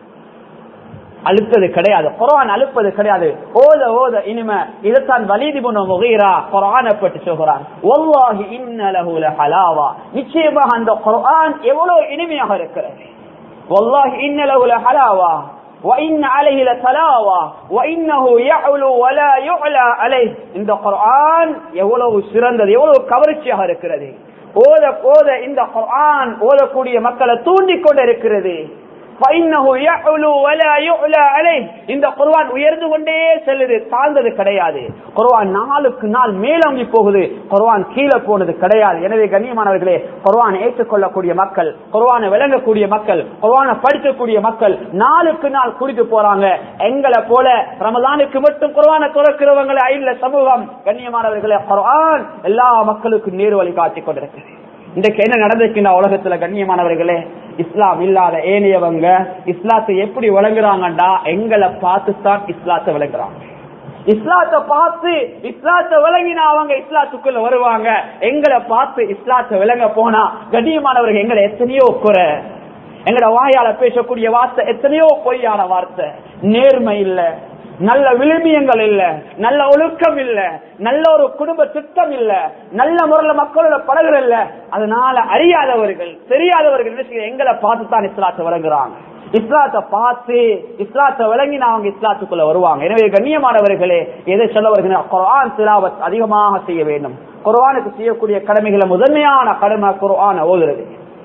அழுத்தது கிடையாது குரான் அழுப்பது கிடையாது ஓத ஓத இனிமே இதைத்தான் வலிதி பண்ண முகைரா குரானை பற்றி சொல்கிறான் ஒல்லாஹி இன்னலகுல ஹலாவா நிச்சயமாக அந்த குரான் எவ்வளவு இனிமையாக இருக்கிறது ஒல்லாஹி இன்னலகுல ஹலாவா وَإِنَّ عَلَيْهِ لَتَلَاوَةً وَإِنَّهُ يَعْلُو وَلَا يُعْلَى عَلَيْهِ இந்த குர்ஆன் எவ்வளவு சிறந்தது எவ்வளவு கவர்ச்சியாக இருக்கிறது ஓத ஓத இந்த குர்ஆன் ஓதக்கூடிய மக்களை தூண்டிக் கொண்டு இருக்கிறது فَإِنَّهُ يَعْلُو وَلَا يُعْلَى عَلَيْهِ இந்த குர்ஆன் உயர்ந்து கொண்டே செல்லுது தாழ்ந்தது கிடையாது குர்ஆன் நாளுக்கு நாள் மேலோங்கி போகுது குர்ஆன் கீழே போனது கிடையாது எனவே கண்ணியமானவர்களே குர்ஆன் ஏற்றுக்கொள்ளக்கூடிய மக்கள் குர்ஆனை விளங்கக்கூடிய மக்கள் குர்ஆனை படிக்கக்கூடிய மக்கள் நாளுக்கு நாள் குடித்து போறாங்க எங்களை போல ரமதானுக்கு மட்டும் குர்ஆனை துறக்கிறவங்களை இல்ல சமூகம் கண்ணியமானவர்களே குர்ஆன் எல்லா மக்களுக்கும் நேரு வழி காட்டிக் கொண்டிருக்கிறது இன்றைக்கு என்ன நடந்திருக்கின்ற உலகத்துல கண்ணியமானவர்களே இஸ்லாம் இல்லாத ஏனையவங்க இஸ்லாத்தை எப்படி விளங்குறாங்கடா எங்களை பார்த்துத்தான் இஸ்லாத்தை விளங்குறாங்க இஸ்லாத்தை பார்த்து இஸ்லாத்தை விளங்கினா அவங்க இஸ்லாத்துக்குள்ள வருவாங்க எங்களை பார்த்து இஸ்லாத்தை விளங்க போனா கண்ணியமானவர்கள் எங்களை எத்தனையோ குறை எங்கட வாயால பேசக்கூடிய வார்த்தை எத்தனையோ பொய்யான வார்த்தை நேர்மை இல்ல நல்ல விழுமியங்கள் இல்ல நல்ல ஒழுக்கம் இல்ல நல்ல ஒரு குடும்ப திட்டம் இல்ல நல்ல முறையில மக்களோட பழகுற இல்ல அதனால அறியாதவர்கள் தெரியாதவர்கள் என்ன செய்ய எங்களை பார்த்து தான் இஸ்லாத்தை வழங்குறாங்க இஸ்லாத்தை பார்த்து இஸ்லாத்தை விளங்கினா அவங்க இஸ்லாத்துக்குள்ள வருவாங்க எனவே கண்ணியமானவர்களே எதை சொல்ல வருகிறார் குர்ஆன் திலாவத் அதிகமாக செய்ய வேண்டும் குர்ஆனுக்கு செய்யக்கூடிய கடமைகளை முதன்மையான கடமை குர்ஆனை ஓதுறது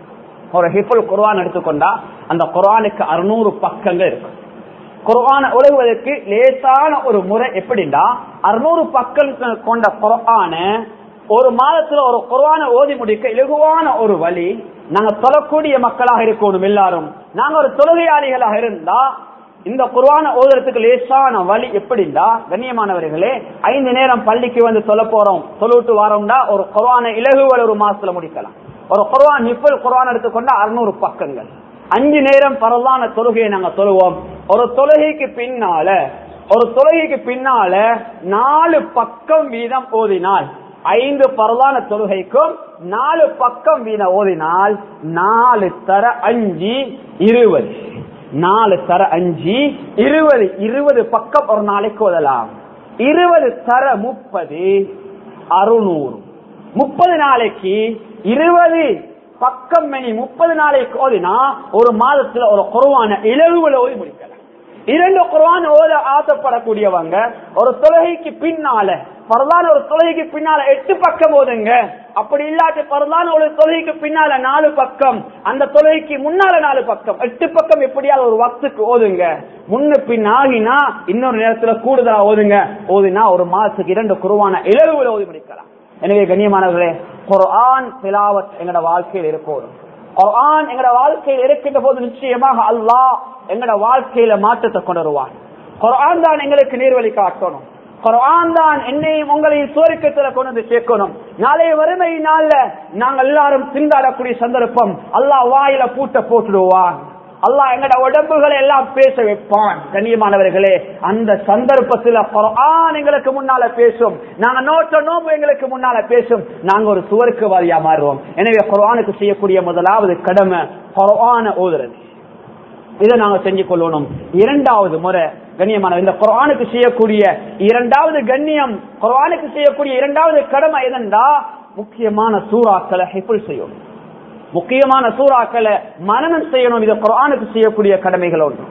ஒரு ஹிஃபுல் குர்ஆன் எடுத்துக்கொண்டா அந்த குர்ஆனுக்கு அறுநூறு பக்கங்கள் இருக்கு குர்ஆனை உலகுவதற்கு லேசான ஒரு முறை எப்படின்னா அறுநூறு பக்கங்கள் கொண்ட குர்ஆன ஒரு மாதத்துல ஒரு குர்ஆனை ஓதி முடிக்க இலகுவான ஒரு வழி நாங்க தொழக்கூடிய மக்களாக இருக்கணும் எல்லாரும் நாங்க ஒரு தொழுகையாளிகளாக இருந்தா இந்த குர்ஆனை ஓதுறதுக்கு லேசான வழி எப்படின்னா கண்ணியமானவர்களே ஐந்து நேரம் பள்ளிக்கு வந்து சொல்ல போறோம் தொழுவிட்டு வரோம்னா ஒரு குர்ஆனை இலகுவல் ஒரு மாசத்துல முடிக்கலாம் ஒரு குர்ஆன் நிப்பல் குர்ஆன் எடுத்துக்கொண்டா அறுநூறு பக்கங்கள் அஞ்சு நேரம் பரவான தொழுகையை நாங்க தொழுவோம் ஒரு தொழுகைக்கு பின்னால ஒரு தொழுகைக்கு பின்னால நாலு பக்கம் வீதம் ஓதினால் ஐந்து பரவான தொழுகைக்கும் நாலு பக்கம் வீதம் ஓதினால் நாலு தர அஞ்சு இருபது நாலு தர அஞ்சு இருபது இருபது பக்கம் ஒரு நாளைக்கு ஓதலாம் இருபது தர முப்பது அறுநூறு முப்பது நாளைக்கு இருபது பக்கம் மணி முப்பது நாளைக்கு ஓதினா ஒரு மாதத்துல ஒரு குருவான இலகுல ஓதி முடிக்கலாம் இரண்டு குருவான் ஓத ஆசைப்படக்கூடியவங்க ஒரு தொழுகைக்கு பின்னால பரதான ஒரு தொழுகைக்கு பின்னால எட்டு பக்கம் ஓதுங்க அப்படி இல்லாட்டி பரதான ஒரு தொழுகைக்கு பின்னால நாலு பக்கம் அந்த தொழுகைக்கு முன்னால நாலு பக்கம் எட்டு பக்கம் எப்படியாவது ஒரு வக்துக்கு ஓதுங்க முன்ன பின் ஆகினா இன்னொரு நேரத்துல கூடுதலா ஓதுங்க ஓதினா ஒரு மாசத்துக்கு இரண்டு குருவான இலகுல ஓதி முடிக்கலாம் எனவே கண்ணியமானவர்களே குர்ஆன் திலாவத் எங்கட வாழ்க்கையில் இருக்கணும் குர்ஆன் எங்கட வாழ்க்கையில் இருக்கின்ற போது நிச்சயமாக அல்லாஹ் எங்கட வாழ்க்கையில மாற்றத்தை கொண்டு வருவான் குர்ஆன் தான் எங்களுக்கு நீர்வழி காட்டணும் குர்ஆன் தான் என்னையும் உங்களையும் சோரிக்கத்துல கொண்டு வந்து சேர்க்கணும் நாளைய வறுமை நாள்ல நாங்க எல்லாரும் திண்டாடக்கூடிய சந்தர்ப்பம் அல்லாஹ் வாயில பூட்ட போட்டுடுவான் அல்லாஹ் எங்கட உடம்புகளை எல்லாம் பேச வைப்பான் கண்ணியமானவர்களே அந்த சந்தர்ப்பத்துல குர்ஆன் எங்களுக்கு முன்னால பேசும் நாங்க நோட்ட நோம்பு எங்களுக்கு முன்னால பேசும் நாங்க ஒரு சுவர்க்கவாதியா மாறுவோம் எனவே குர்ஆனுக்கு செய்யக்கூடிய முதலாவது கடமை குர்ஆன ஓதுறது இதை நாங்க செஞ்சு கொள்ளணும் இரண்டாவது முறை கண்ணியமான இந்த குர்ஆனுக்கு செய்யக்கூடிய இரண்டாவது கண்ணியம் குர்ஆனுக்கு செய்யக்கூடிய இரண்டாவது கடமை எதென்றா முக்கியமான சூறாக்களை ஹிஃபுல் செய்யணும் முக்கியமான சூறாக்களை மனநம் செய்யணும் இது குரானுக்கு செய்யக்கூடிய கடமைகள் ஒன்று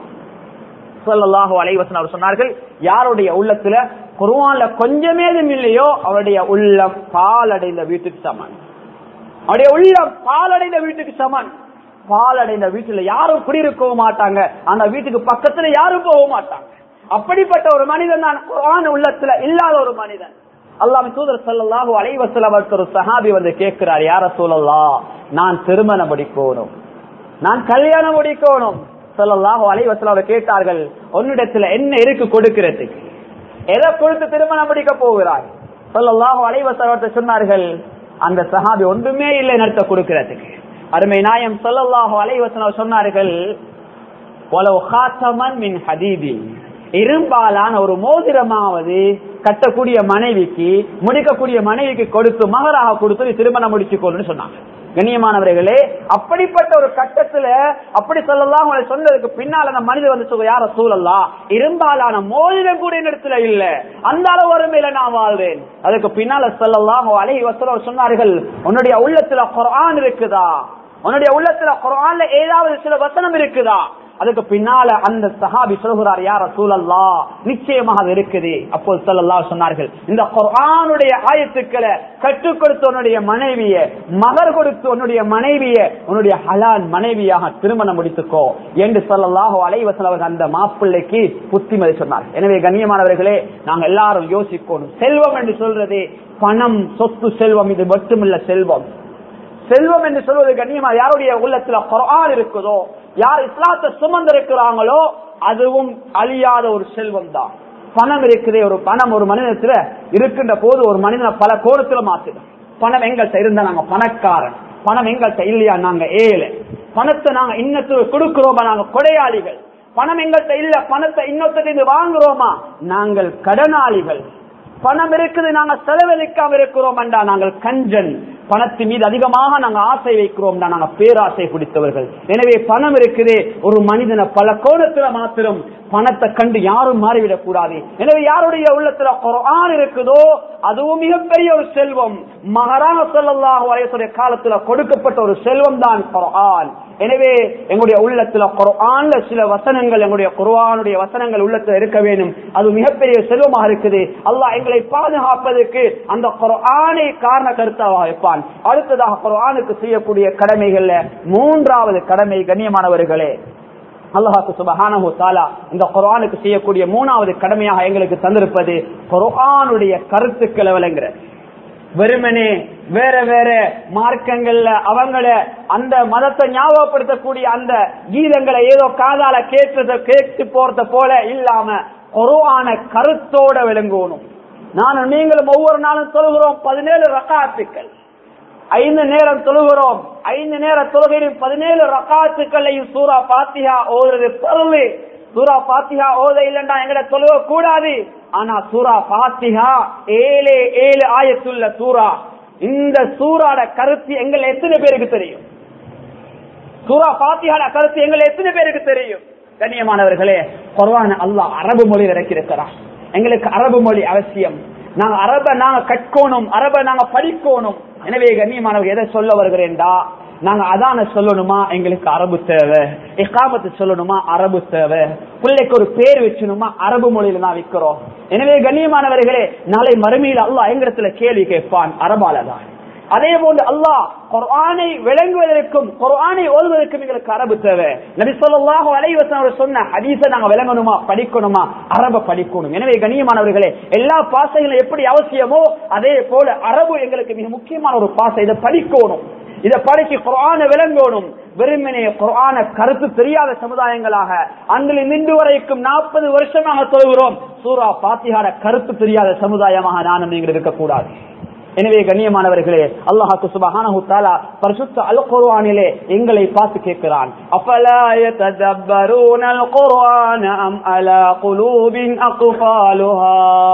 சொல்லலாக அலைவசன் அவர் சொன்னார்கள் யாருடைய உள்ளத்துல குருவான்ல கொஞ்சமே இல்லையோ அவருடைய உள்ளம் பாலடைந்த வீட்டுக்கு சமன் அவருடைய உள்ளம் பாலடைந்த வீட்டுக்கு சமன் பாலடைந்த வீட்டுல யாரும் குடியிருக்கவும் மாட்டாங்க அந்த வீட்டுக்கு பக்கத்துல யாரும் போக மாட்டாங்க அப்படிப்பட்ட ஒரு மனிதன் தான் குரான் உள்ளத்துல இல்லாத ஒரு மனிதன் அல்லாம தூதர் சல்லாஹு அலைவசலம் ஒரு சஹாபி வந்து கேட்கிறார் யார சூழல்லா நான் திருமணம் முடிக்கணும் நான் கல்யாணம் முடிக்கணும் சொல்லல்லாஹு அலைவசலம் கேட்டார்கள் உன்னிடத்துல என்ன இருக்கு கொடுக்கிறதுக்கு எதை கொடுத்து திருமணம் முடிக்க போகிறாய் சொல்லல்லாஹு அலைவசலத்தை சொன்னார்கள் அந்த சஹாபி ஒன்றுமே இல்லை நடத்த கொடுக்கிறதுக்கு அருமை நாயம் சொல்லல்லாஹு அலைவசலம் சொன்னார்கள் மின் ஹதீதின் இரும்பாலான ஒரு மோதிரமாவது கட்டக்கூடிய மனைவிக்கு முடிக்கக்கூடிய மனைவிக்கு கொடுத்து மகராக கொடுத்து திருமணம் முடிச்சுக்கோன்னு சொன்னாங்க கண்ணியமானவர்களே அப்படிப்பட்ட ஒரு கட்டத்துல அப்படி சொல்லலாம் சொன்னதுக்கு பின்னால் அந்த மனிதர் வந்து சொல்ல யார சூழல்லா இரும்பாலான மோதிரம் கூட இடத்துல இல்ல அந்த அளவு வறுமையில நான் வாழ்வேன் அதுக்கு பின்னால சொல்லலாம் அலை வசல சொன்னார்கள் உன்னுடைய உள்ளத்துல குரான் இருக்குதா உன்னுடைய உள்ளத்துல குரான்ல ஏதாவது சில வசனம் இருக்குதா அதுக்கு பின்னால அந்த சஹாபி சொல்கிறார் யார சூழல்லா நிச்சயமாக அது இருக்குது அப்போது சொல்லல்லா சொன்னார்கள் இந்த குர்ஆனுடைய ஆயத்துக்களை கற்றுக் கொடுத்த உன்னுடைய மனைவிய மகர் கொடுத்து உன்னுடைய மனைவிய உன்னுடைய ஹலால் மனைவியாக திருமணம் முடித்துக்கோ என்று சொல்லல்லாஹோ அலைவசல் அவர்கள் அந்த மாப்பிள்ளைக்கு புத்திமதி சொன்னார் எனவே கண்ணியமானவர்களே நாங்கள் எல்லாரும் யோசிக்கணும் செல்வம் என்று சொல்றது பணம் சொத்து செல்வம் இது மட்டுமல்ல செல்வம் செல்வம் என்று சொல்வது கண்ணியமா யாருடைய உள்ளத்துல குரான் இருக்குதோ யார் இஸ்லாத்தை சுமந்திருக்கிறாங்களோ அதுவும் அழியாத ஒரு செல்வம் தான் பணம் இருக்குதே ஒரு பணம் ஒரு மனிதத்துல இருக்கின்ற போது ஒரு மனிதனை பல கோணத்துல மாத்திடும் பணம் எங்கள்கிட்ட இருந்தா நாங்க பணக்காரன் பணம் எங்கள்கிட்ட இல்லையா நாங்க ஏழை பணத்தை நாங்க இன்னத்துக்கு கொடுக்கிறோமா நாங்க கொடையாளிகள் பணம் எங்கள்கிட்ட இல்ல பணத்தை இன்னொருத்தர் வாங்குறோமா நாங்கள் கடனாளிகள் பணம் இருக்குது நாங்க செலவழிக்காம இருக்கிறோம் என்றா நாங்கள் கஞ்சன் பணத்தின் மீது அதிகமாக நாங்க ஆசை வைக்கிறோம் நாங்க பேராசை பிடித்தவர்கள் எனவே பணம் இருக்குது ஒரு மனிதனை பல கோணத்துல மாத்திரம் பணத்தை கண்டு யாரும் மாறிவிடக் கூடாது எனவே யாருடைய உள்ளத்துல குரான் இருக்குதோ அதுவும் மிகப்பெரிய ஒரு செல்வம் மகாராண சொல்லல்லாஹு வயசுடைய காலத்துல கொடுக்கப்பட்ட ஒரு செல்வம் தான் குரான் எனவே எங்களுடைய உள்ளத்துல குரான்ல சில வசனங்கள் எங்களுடைய குர்ஆனுடைய வசனங்கள் உள்ளத்துல இருக்க வேண்டும் அது மிகப்பெரிய செல்வமாக இருக்குது அல்லாஹ் எங்களை பாதுகாப்பதற்கு அந்த குர்ஆனை காரண கருத்தாக வைப்பான் அடுத்ததாக குர்ஆனுக்கு செய்யக்கூடிய கடமைகள்ல மூன்றாவது கடமை கண்ணியமானவர்களே அல்லாஹாக்கு சுபஹானஹு தாலா இந்த குர்ஆனுக்கு செய்யக்கூடிய மூணாவது கடமையாக எங்களுக்கு தந்திருப்பது குர்ஆனுடைய கருத்துக்களை விளங்குற வெறுமனே வேற வேற மார்க்கங்கள்ல அவங்கள அந்த மதத்தை ஞாபகப்படுத்தக்கூடிய அந்த கீதங்களை ஏதோ காதால கேட்டத கேட்டு போறத போல இல்லாம குர்ஆன கருத்தோட விளங்கணும் நானும் நீங்களும் ஒவ்வொரு நாளும் சொல்கிறோம் பதினேழு ரகாத்துக்கள் ஐந்து நேரம் தொழுகிறோம் ஐந்து நேர தொழுகையில் பதினேழு ரகாத்துக்களையும் சூரா பாத்தியா ஓதுறது பொருள் சூரா பாத்தியா ஓத இல்லைன்னா எங்கட தொழுக கூடாது ஆனா சூரா பாத்தியா ஏழு ஏழு ஆயத்துள்ள சூரா இந்த சூறாட கருத்து எங்கள் எத்தனை பேருக்கு தெரியும் சூரா பாத்தியாட கருத்து எங்கள் எத்தனை பேருக்கு தெரியும் கண்ணியமானவர்களே குர்ஆன் அல்லாஹ் அரபு மொழி இறக்கியிருக்கிறான் எங்களுக்கு அரபு மொழி அவசியம் நாங்க அரப நாங்க கற்கணும் அரப நாங்க படிக்கணும் எனவே கண்ணியமானவர்கள் எதை சொல்ல வருகிறேன்டா நாங்க அதான சொல்லணுமா எங்களுக்கு அரபு தேவை இக்காமத்து சொல்லணுமா அரபு தேவை பிள்ளைக்கு ஒரு பேர் வச்சணுமா அரபு மொழியில தான் வைக்கிறோம் எனவே கண்ணியமானவர்களே நாளை மறுமையில் அல்லாஹ் எங்கிடத்துல கேள்வி கேட்பான் அரபால தான் அதே போன்று அல்லாஹ் குர்ஆனை விளங்குவதற்கும் குர்ஆனை ஓதுவதற்கும் எங்களுக்கு அரபு தேவை நபி ஸல்லல்லாஹு அலைஹி வஸல்லம் அவர் சொன்ன ஹதீஸை நாங்க விளங்கணுமா படிக்கணுமா அரப படிக்கணும் எனவே கண்ணியமானவர்களே எல்லா பாசைகளும் எப்படி அவசியமோ அதே போல அரபு எங்களுக்கு மிக முக்கியமான ஒரு பாசை இதை படிக்கணும் இதை படிச்சு குர்ஆனை விளங்கணும் வெறுமனே குர்ஆன கருத்து தெரியாத சமுதாயங்களாக அங்கில் நின்று வரைக்கும் நாற்பது வருஷமாக சொல்கிறோம் சூரா பாத்திகார கருத்து தெரியாத சமுதாயமாக நானும் நீங்கள் இருக்கக்கூடாது எனவே கண்ணியமானவர்களே அல்லாஹாக்கு சுபஹானஹு தஆலா பரிசுத்த அல் குர்ஆனிலே எங்களை பார்த்து கேட்கிறான் அஃபலா யததப்பரூனல் குர்ஆன அம் அலா குலூபின் அக்ஃபாலுஹா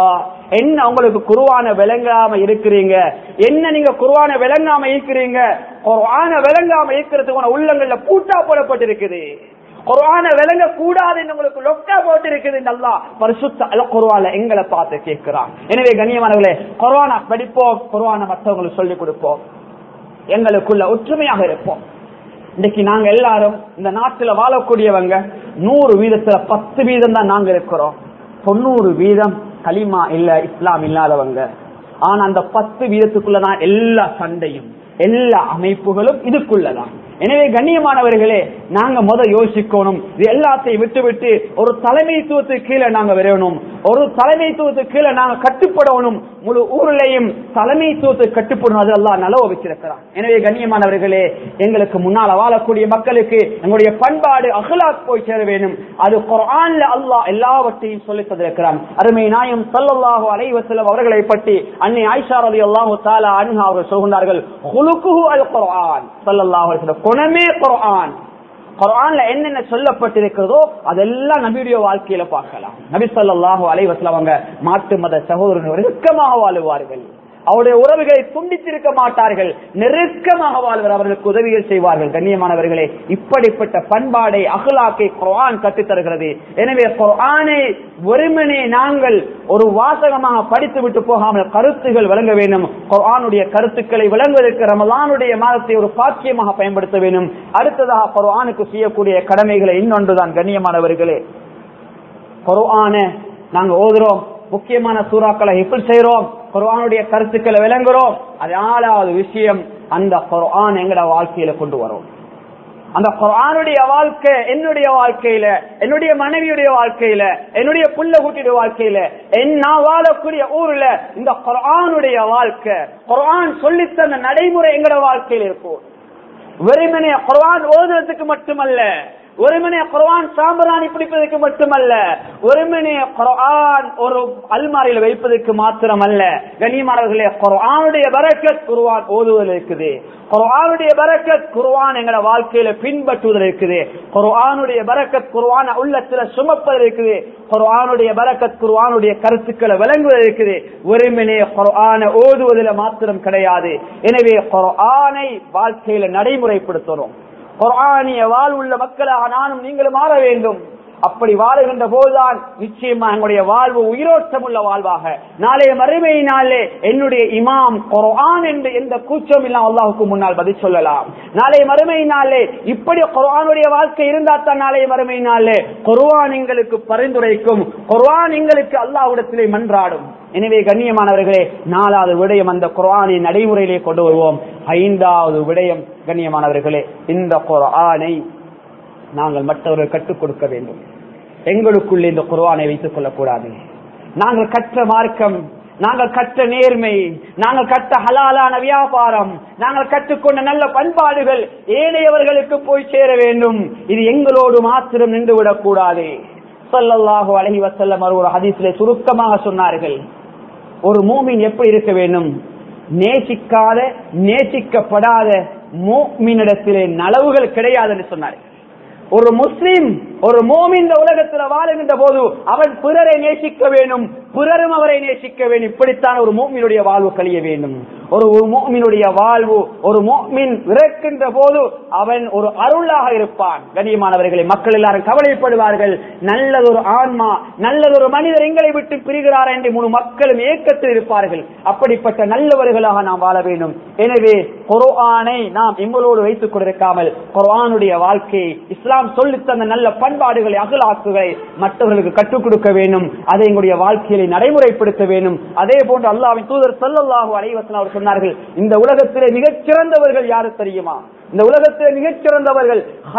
என்ன உங்களுக்கு குர்ஆன விளங்காம இருக்கிறீங்க என்ன நீங்க குர்ஆன விளங்காம இருக்கிறீங்க குர்ஆன விளங்காம இருக்கிறதுக்கு உள்ளங்கள்ல பூட்டா போடப்பட்டிருக்குது குர்ஆன விளங்க கூடாதுன்னு உங்களுக்கு லொக்கா போட்டு இருக்குது நல்லா பரிசுத்த அல குர்ஆன எங்களை பார்த்து கேட்கிறான் எனவே கண்ணியமானவர்களே குர்ஆன படிப்போம் குர்ஆன மற்றவங்களுக்கு சொல்லிக் கொடுப்போம் எங்களுக்குள்ள ஒற்றுமையாக இருப்போம் இன்னைக்கு நாங்க எல்லாரும் இந்த நாட்டுல வாழக்கூடியவங்க நூறு வீதத்துல பத்து வீதம் தான் நாங்க இருக்கிறோம் தொண்ணூறு வீதம் கலிமா இல்ல இஸ்லாம் இல்லாதவங்க ஆனா அந்த பத்து வீதத்துக்குள்ளதான் எல்லா சண்டையும் எல்லா அமைப்புகளும் இதுக்குள்ளதான் எனவே கண்ணியமானவர்களே நாங்க முத யோசிக்கணும் இது எல்லாத்தையும் விட்டு விட்டு ஒரு தலைமைத்துவத்துக்கு கீழே நாங்க வரணும் ஒரு தலைமைத்துவத்துக்கு கீழே நாங்க கட்டுப்படணும் முழு ஊர்லயும் தலைமைத்துவத்துக்கு கட்டுப்படணும் அது எல்லாம் நலவ வச்சிருக்கிறான் எனவே கண்ணியமானவர்களே எங்களுக்கு முன்னால வாழக்கூடிய மக்களுக்கு எங்களுடைய பண்பாடு அகலாக் போய் சேர வேண்டும் அது குரான்ல அல்லாஹ் எல்லாவற்றையும் சொல்லி தந்திருக்கிறான் அருமை நாயம் சல்லல்லாஹு அலைஹி வஸல்லம் அவர்களை பற்றி அன்னை ஆயிஷா ரலியல்லாஹு தஆலா அன்ஹா அவர்கள் சொல்கிறார்கள் குலுக்குஹு அல் குர்ஆன் ஸல்லல்லாஹு அலைஹி வஸல்லம் குணமே குர்ஆன் குர்ஆன்ல என்னென்ன சொல்லப்பட்டிருக்கிறதோ அதெல்லாம் நபியுடைய வாழ்க்கையில பார்க்கலாம் நபி ஸல்லல்லாஹு அலைஹி வஸல்லம் அவங்க மாட்டு மத சகோதரர்கள் நெருக்கமாக வாழுவார்கள் அவருடைய உறவுகளை துண்டித்திருக்க மாட்டார்கள் நெருக்கமாக வாழ்வர் அவர்களுக்கு உதவிகள் செய்வார்கள் கண்ணியமானவர்களே இப்படிப்பட்ட பண்பாடை அகலாக்கை குர்ஆன் கற்றுத் தருகிறது எனவே குர்ஆனை வெறுமனே நாங்கள் ஒரு வாசகமாக படித்து விட்டு போகாமல் கருத்துகள் வழங்க வேண்டும் குர்ஆனுடைய கருத்துக்களை விளங்குவதற்கு ரமலானுடைய மாதத்தை ஒரு பாக்கியமாக பயன்படுத்த வேண்டும் அடுத்ததாக குர்ஆனுக்கு செய்யக்கூடிய கடமைகளை இன்னொன்றுதான் கண்ணியமானவர்களே குர்ஆன நாங்க ஓதுறோம் முக்கியமான சூறாக்களை எப்படி செய்யறோம் குர்ஆனுடைய கருத்துக்களை விளங்குறோம் அது நாலாவது விஷயம் அந்த குர்ஆன் எங்கட வாழ்க்கையில கொண்டு வரும் அந்த குர்ஆனுடைய வாழ்க்கை என்னுடைய வாழ்க்கையில என்னுடைய மனைவியுடைய வாழ்க்கையில என்னுடைய புள்ள குட்டியுடைய வாழ்க்கையில என் நான் வாழக்கூடிய ஊர்ல இந்த குர்ஆனுடைய வாழ்க்கை குர்ஆன் சொல்லித்தந்த நடைமுறை எங்கட வாழ்க்கையில இருக்கும் வெறுமனே குர்ஆன் ஓதுறதுக்கு மட்டுமல்ல ஒருமனே குர்ஆன் சாம்பிராணி பிடிப்பதற்கு மட்டுமல்ல ஒருமனே குர்ஆன் ஒரு அல்மாரியில் வைப்பதற்கு மாத்திரமல்ல கண்ணியமானவர்களே குர்ஆனுடைய பரக்கத் குர்ஆன் ஓதுவதில் இருக்குது குர்ஆனுடைய பரக்கத் குர்ஆன் எங்களோட வாழ்க்கையில பின்பற்றுவதில் இருக்குது குர்ஆனுடைய பரக்கத் குர்ஆன உள்ளத்துல சுமப்பதில் இருக்குது குர்ஆனுடைய பரக்கத் குர்ஆனுடைய கருத்துக்களை விளங்குவதில் இருக்குது ஒருமனே குர்ஆனை ஓதுவதில் மாத்திரம் கிடையாது எனவே குர்ஆனை வாழ்க்கையில நடைமுறைப்படுத்தணும் குர்ஆனிய வாழ்வுள்ள மக்களாக நானும் நீங்களும் மாற வேண்டும் அப்படி வாழுகின்ற போதுதான் நிச்சயமா எங்களுடைய வாழ்வு உயிரோட்டம் உள்ள வாழ்வாக நாளைய மறுமையினாலே என்னுடைய இமாம் குர்ஆன் என்று எந்த கூச்சம் இல்லாம அல்லாஹுக்கு முன்னால் பதில் சொல்லலாம் நாளைய மறுமையினாலே இப்படி குர்ஆனுடைய வாழ்க்கை இருந்தா தான் நாளைய மறுமையினாலே குர்ஆன் எங்களுக்கு பரிந்துரைக்கும் குர்ஆன் எங்களுக்கு அல்லாஹ்விடத்திலே மன்றாடும் எனவே கண்ணியமானவர்களே நாலாவது விடயம் அந்த குர்ஆனை நடைமுறையிலே கொண்டு வருவோம் ஐந்தாவது விடயம் கண்ணியமானவர்களே இந்த குர்ஆனை நாங்கள் மற்றவர்கள் கற்றுக் கொடுக்க வேண்டும் எங்களுக்குள்ளே இந்த குர்ஆனை வைத்துக் கொள்ளக்கூடாது நாங்கள் கற்ற மார்க்கம் நாங்கள் கற்ற நேர்மை நாங்கள் கற்ற ஹலாலான வியாபாரம் நாங்கள் கற்றுக்கொண்ட நல்ல பண்பாடுகள் ஏனையவர்களுக்கு போய் சேர வேண்டும் இது எங்களோடு மாத்திரம் நின்று விடக்கூடாது சொல்லல்லாஹு அலஹி வசல்லம் ஒரு ஹதீஸிலே சுருக்கமாக சொன்னார்கள் ஒரு மூமின் எப்படி இருக்க வேண்டும் நேசிக்காத நேசிக்கப்படாத மூமினிடத்திலே நலவுகள் கிடையாது என்று சொன்னார்கள் ஒரு முஸ்லிம் ஒரு மோமின் இந்த உலகத்தில் வாழுகின்ற போது அவன் பிறரை நேசிக்க வேண்டும் பிறரும் அவரை நேசிக்க வேண்டும் இப்படித்தான் ஒரு மோமினுடைய வாழ்வு கழிய வேண்டும் ஒரு மோமினுடைய வாழ்வு ஒரு மோமின் இறக்கின்ற போது அவன் ஒரு அருளாக இருப்பான் கண்ணியமானவர்களை மக்கள் எல்லாரும் கவலைப்படுவார்கள் நல்லதொரு ஆன்மா நல்லதொரு மனிதர் எங்களை விட்டு பிரிகிறார் என்று முழு மக்களும் ஏக்கத்தில் இருப்பார்கள் அப்படிப்பட்ட நல்லவர்களாக நாம் வாழ வேண்டும் எனவே குர்ஆனை நாம் எங்களோடு வைத்துக் கொண்டிருக்காமல் குர்ஆனுடைய வாழ்க்கையை இஸ்லாம் சொல்லித் தந்த நல்ல பண்பாடுகளை அகலாக்குகளை மற்றவர்களுக்கு கற்றுக் கொடுக்க வேண்டும் அதை எங்களுடைய வாழ்க்கையை நடைமுறைப்படுத்த வேண்டும் அதே போன்று அல்லாவின் தூதர் சொல்லல்லாஹு அலைவசன் அவர் சொன்னார்கள் இந்த உலகத்திலே மிகச் சிறந்தவர்கள் யாரு தெரியுமா இந்த உலகத்திலே மிகச் சிறந்தவர்கள்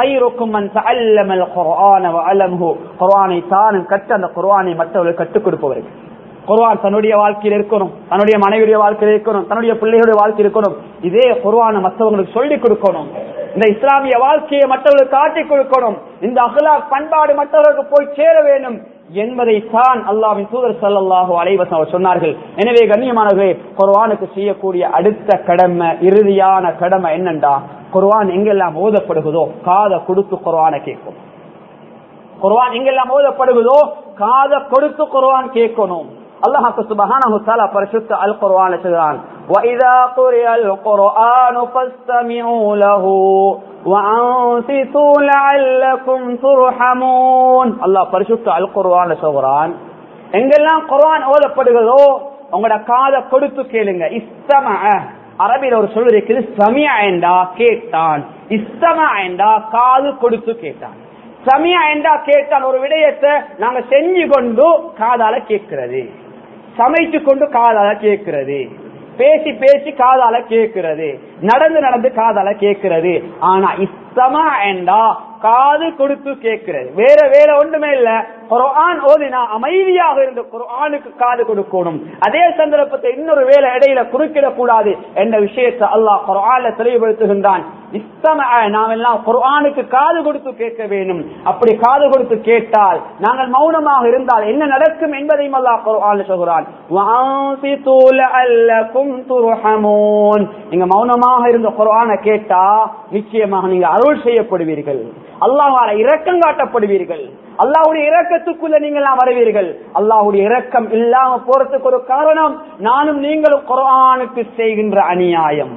குர்ஆனை தானும் கற்ற அந்த குர்ஆனை மற்றவர்கள் கற்றுக் கொடுப்பவர்கள் குர்ஆன் தன்னுடைய வாழ்க்கையில் இருக்கணும் தன்னுடைய மனைவியுடைய வாழ்க்கையில் இருக்கணும் தன்னுடைய பிள்ளைகளுடைய வாழ்க்கையில் இருக்கணும் இதே குர்ஆனை மற்றவங்களுக்கு சொல்லிக் கொடுக்கணும் இந்த இஸ்லாமிய வாழ்க்கையை மற்றவர்களுக்கு காட்டிக் கொடுக்கணும் இந்த அகலாக் பண்பாடு மற்றவர்களுக்கு போய் சேர வேண்டும் என்பதை தான் அல்லாவின் தூதர் சல்லாஹூ அலைவசம் அவர் சொன்னார்கள் எனவே கண்ணியமானவர்களே குர்வானுக்கு செய்யக்கூடிய அடுத்த கடமை இறுதியான கடமை என்னண்டா குர்வான் எங்கெல்லாம் ஓதப்படுகிறதோ காதை கொடுத்து குர்வானை கேட்கும் குர்வான் எங்கெல்லாம் ஓதப்படுகிறதோ காதை கொடுத்து குர்வான் கேட்கணும் அல்லாஹ் சுபஹானஹு தஆலா பரிசுத்த அல் குர்ஆன் சொல்றான் وَإِذَا قُرِئَ الْقُرْآنُ فَاسْتَمِعُوا لَهُ وَأَنصِتُوا لَعَلَّكُمْ تُرْحَمُونَ அல்லாஹ் பரிசுத்த அல் குர்ஆன் சொல்றான் எங்கெல்லாம் குர்ஆன் ஓதப்படுகிறதோ உங்களோட காதை கொடுத்து கேளுங்க இஸ்தம அரபியில் ஒரு சொல் இருக்குது சமியா என்றா கேட்டான் இஸ்தம என்றா காது கொடுத்து கேட்டான் சமியா என்றா கேட்டான் ஒரு விடயத்தை நாங்க செஞ்சு கொண்டு காதால கேட்கிறது சமைத்து கொண்டு காதால கேட்கிறது பேசி பேசி காதால கேட்கிறது நடந்து நடந்து காதால கேட்கிறது ஆனா இஸ்தமா என்றா காது கொடுத்து கேட்கிறது வேற வேற ஒன்றுமே இல்ல குர்ஆன் ஓதினா அமைதியாக இருந்த குர்ஆனுக்கு காது கொடுக்கணும் அதே சந்தர்ப்பத்தை இன்னொரு வேலை இடையில குறுக்கிடக் கூடாது என்ற விஷயத்தை அல்லாஹ் குர்ஆன்ல தெளிவுபடுத்துகின்றான் இஸ்தம நாம் எல்லாம் குர்ஆனுக்கு காது கொடுத்து கேட்க வேண்டும் அப்படி காது கொடுத்து கேட்டால் நாங்கள் மௌனமாக இருந்தால் என்ன நடக்கும் என்பதையும் அல்லாஹ் குர்ஆன்ல சொல்கிறான் வஅன்சிது லஅல்லகும் துர்ஹமூன் நீங்க மௌனமா இன்பமாக இருந்த குரான கேட்டா நிச்சயமாக நீங்க அருள் செய்யப்படுவீர்கள் அல்லாஹால இரக்கம் காட்டப்படுவீர்கள் அல்லாஹ்வுடைய இரக்கத்துக்குள்ள நீங்கள் வருவீர்கள் அல்லாஹ்வுடைய இரக்கம் இல்லாம போறதுக்கு ஒரு காரணம் நானும் நீங்களும் குரானுக்கு செய்கின்ற அநியாயம்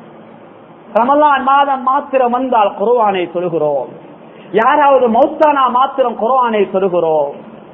ரமலான் மாதம் மாத்திரம் வந்தால் குருவானை சொல்கிறோம் யாராவது மௌத்தானா மாத்திரம் குருவானை சொல்கிறோம்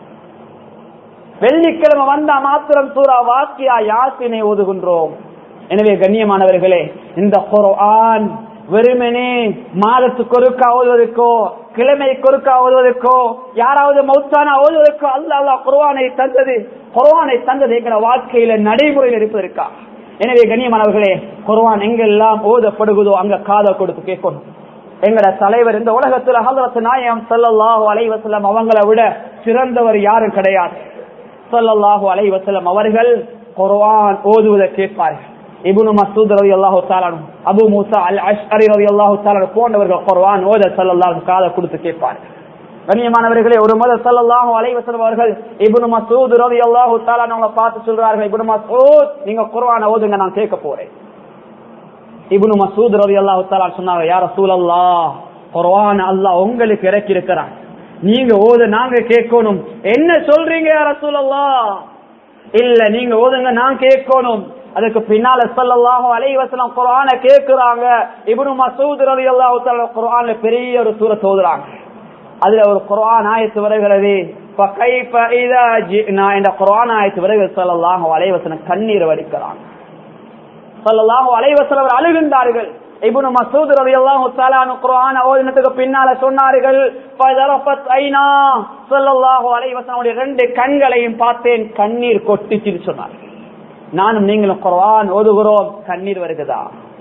வெள்ளிக்கிழமை வந்தா மாத்திரம் சூரா வாக்கியா யாசினை ஓதுகின்றோம் எனவே கண்ணியமானவர்களே இந்த குர்ஆன் வெறுமனே மாதத்துக்கு ஒருக்கா ஓதுவதற்கோ கிழமை கொருக்கா ஓதுவதற்கோ யாராவது மௌத்தானா ஓதுவதற்கோ அல்ல அல்லா குர்ஆனை தந்தது குர்ஆனை தந்தது என்கிற வாழ்க்கையில நடைமுறையில் இருப்பதற்கா எனவே கண்ணியமானவர்களே குர்ஆன் எங்கெல்லாம் ஓதப்படுகிறதோ அங்க காதை கொடுத்து கேட்கணும் எங்கட தலைவர் இந்த உலகத்துல ஹலரத் நாயம் ஸல்லல்லாஹு அலைஹி வஸல்லம் அவங்களை விட சிறந்தவர் யாரும் கிடையாது ஸல்லல்லாஹு அலைஹி வஸல்லம் அவர்கள் குர்ஆன் ஓதுவதை கேட்பார்கள் இப்னு மஸ்ஊத் ரலியல்லாஹு தஆலா அபூ மூசா அல் அஷ்அரி ரலியல்லாஹு தஆலா போன்றவர்கள் குர்ஆன் ஓத ஸல்லல்லாஹு காதை கொடுத்து கேட்பார்கள் கண்ணியமானவர்களே ஒரு முறை ஸல்லல்லாஹு அலைஹி வஸல்லம் அவர்கள் இப்னு மஸ்ஊத் ரலியல்லாஹு தஆலா அவங்களை பார்த்து சொல்றார்கள் இப்னு மஸ்ஊத் நீங்க குர்ஆனை ஓதுங்க நான் கேட்க போறேன் இப்னு மசூத் ரலியல்லாஹு தஆலா சொன்னாங்க யா ரசூலல்லாஹ் குர்ஆன் அல்லாஹ் உங்களுக்கு இறக்கி இருக்கிறான் நீங்க ஓத நாங்க கேட்கணும் என்ன சொல்றீங்க யா ரசூலல்லாஹ் இல்ல நீங்க ஓதுங்க நான் கேட்கணும் அதுக்கு பின்னால ஸல்லல்லாஹு அலைஹி வஸல்லம் குர்ஆனை கேக்குறாங்க இப்னு மசூத் ரலியல்லாஹு தஆலா குர்ஆன்ல பெரிய ஒரு சூரத் ஓதுறாங்க அதுல ஒரு குர்ஆன் ஆயத்து வருகிறது فكيف اذا جئنا இந்த குர்ஆன் ஆயத்து வருகிறது ஸல்லல்லாஹு அலைஹி வஸல்லம் கண்ணீர் வடிக்கிறாங்க சல்லல்லாஹு அலைஹி வஸல்லம் அவர் அழுகின்றார்கள் இப்னு மஸ்ஊத் রাদিয়াল্লাহு தஆலா குர்ஆன் ஓதினதுக்கு பின்னால சொன்னார்கள் ஃபதரஃபத் ஐனா ஸல்லல்லாஹு அலைஹி வஸல்லம் ரெண்டு கண்களையும் பார்த்தேன் கண்ணீர் கொட்டிச்சுன்னு சொன்னார் நானும் நீங்களும் குர்ஆன் ஓதுகிறோம் கண்ணீர் வருகிறதா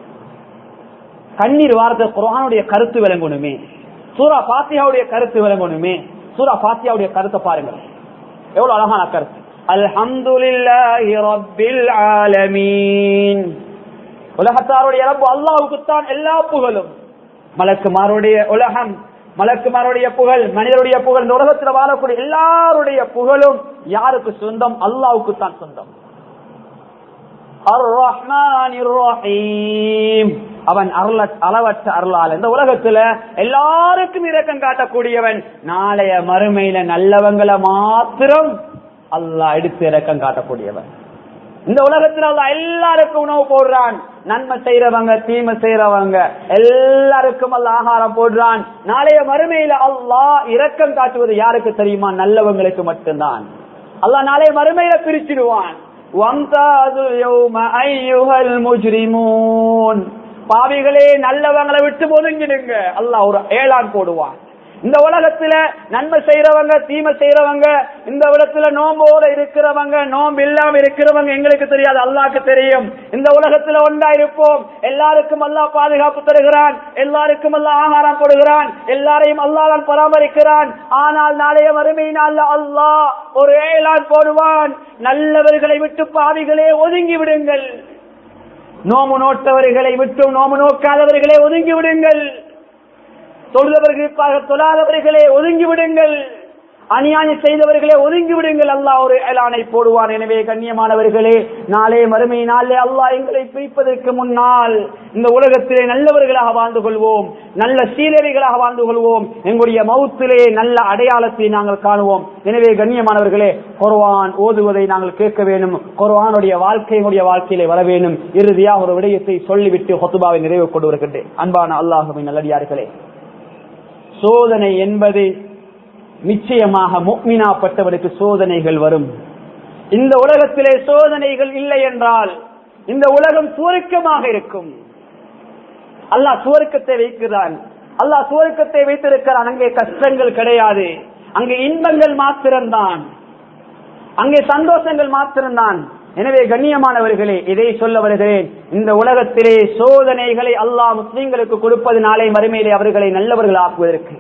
கண்ணீர் வார்த்தை குர்ஆனுடைய கருத்து விளங்கணுமே சூரா ஃபாத்திஹாவுடைய கருத்து விளங்கணுமே சூரா ஃபாத்திஹாவுடைய கருத்தை பாருங்க எவ்வளவு அழகான கருத்து அல்ஹம்துலில்லாஹி ரப்பில் ஆலமீன் உலகத்தாருடைய ரப்பு அல்லாஹுக்குத்தான் எல்லா புகழும் மலக்குமாருடைய உலகம் மலக்குமாருடைய புகழ் மனிதருடைய புகழ் இந்த உலகத்தில் வாழக்கூடிய எல்லாருடைய புகழும் யாருக்கு சொந்தம் அல்லாவுக்கு தான் சொந்தம் அவன் அருள அளவற்ற அருளால் இந்த உலகத்துல எல்லாருக்கும் இரக்கம் காட்டக்கூடியவன் நாளைய மறுமையில நல்லவங்களை மாத்திரம் அல்லாஹ் எடுத்து இரக்கம் காட்டக்கூடியவன் இந்த உலகத்துல அல்ல எல்லாருக்கும் உணவு போடுறான் நன்மை செய்யறவங்க தீமை செய்யறவங்க எல்லாருக்கும் அல்ல ஆகாரம் போடுறான் நாளைய மறுமையில அல்லாஹ் இரக்கம் காட்டுவது யாருக்கு தெரியுமா நல்லவங்களுக்கு மட்டும்தான் அல்லாஹ் நாளைய மறுமையில பிரிச்சிடுவான் பாவிகளே நல்லவங்களை விட்டு ஒதுங்கிடுங்க அல்லாஹ் ஒரு ஏழான் போடுவான் இந்த உலகத்துல நன்மை செய்யறவங்க தீமை செய்யறவங்க இந்த உலகத்துல நோம்போட இருக்கிறவங்க நோம்பு இல்லாம இருக்கிறவங்க எங்களுக்கு தெரியாது அல்லாக்கு தெரியும் இந்த உலகத்துல ஒன்றா இருப்போம் எல்லாருக்கும் அல்லா பாதுகாப்பு தருகிறான் எல்லாருக்கும் அல்லா ஆகாரம் கொடுக்கிறான் எல்லாரையும் அல்லாதான் பராமரிக்கிறான் ஆனால் நாளைய வறுமை நாள்ல அல்லாஹ் ஒரு ஏழான் போடுவான் நல்லவர்களை விட்டு பாவிகளே ஒதுங்கி விடுங்கள் நோமு நோட்டவர்களை விட்டு நோமு நோக்காதவர்களே ஒதுங்கி விடுங்கள் தொழுதவர்களுக்காக தொழாதவர்களே ஒதுங்கி விடுங்கள் அநியாயம் செய்தவர்களே ஒதுங்கி விடுங்கள் அல்லாஹ் ஒரு ஏலானை போடுவான் எனவே கண்ணியமானவர்களே நாளே மறுமை நாளே அல்லாஹ் எங்களை பிரிப்பதற்கு முன்னால் இந்த உலகத்திலே நல்லவர்களாக வாழ்ந்து கொள்வோம் நல்ல சீரவிகளாக வாழ்ந்து கொள்வோம் எங்களுடைய மௌத்திலே நல்ல அடையாளத்தை நாங்கள் காணுவோம் எனவே கண்ணியமானவர்களே குர்வான் ஓதுவதை நாங்கள் கேட்க வேண்டும் குர்வானுடைய வாழ்க்கையினுடைய வாழ்க்கையிலே வர வேண்டும் இறுதியாக ஒரு விடயத்தை சொல்லிவிட்டு ஹொத்துபாவை நிறைவு கொண்டு வருகின்றேன் அன்பான அல்லாஹுவின் நல்லடியார்களே சோதனை என்பது நிச்சயமாக முக்மினாப்பட்டவருக்கு சோதனைகள் வரும் இந்த உலகத்திலே சோதனைகள் இல்லை என்றால் இந்த உலகம் சுவருக்கமாக இருக்கும் அல்லாஹ் சுவருக்கத்தை வைக்கிறான் அல்லாஹ் சுவருக்கத்தை வைத்திருக்கிறான் அங்கே கஷ்டங்கள் கிடையாது அங்கே இன்பங்கள் மாத்திரம்தான் அங்கே சந்தோஷங்கள் மாத்திரம்தான் எனவே கண்ணியமானவர்களே இதை சொல்ல வருகிறேன் இந்த உலகத்திலே சோதனைகளை அல்லாஹ் முஸ்லீம்களுக்கு கொடுப்பது நாளை மறுமையிலே அவர்களை நல்லவர்கள் ஆக்குவதற்கு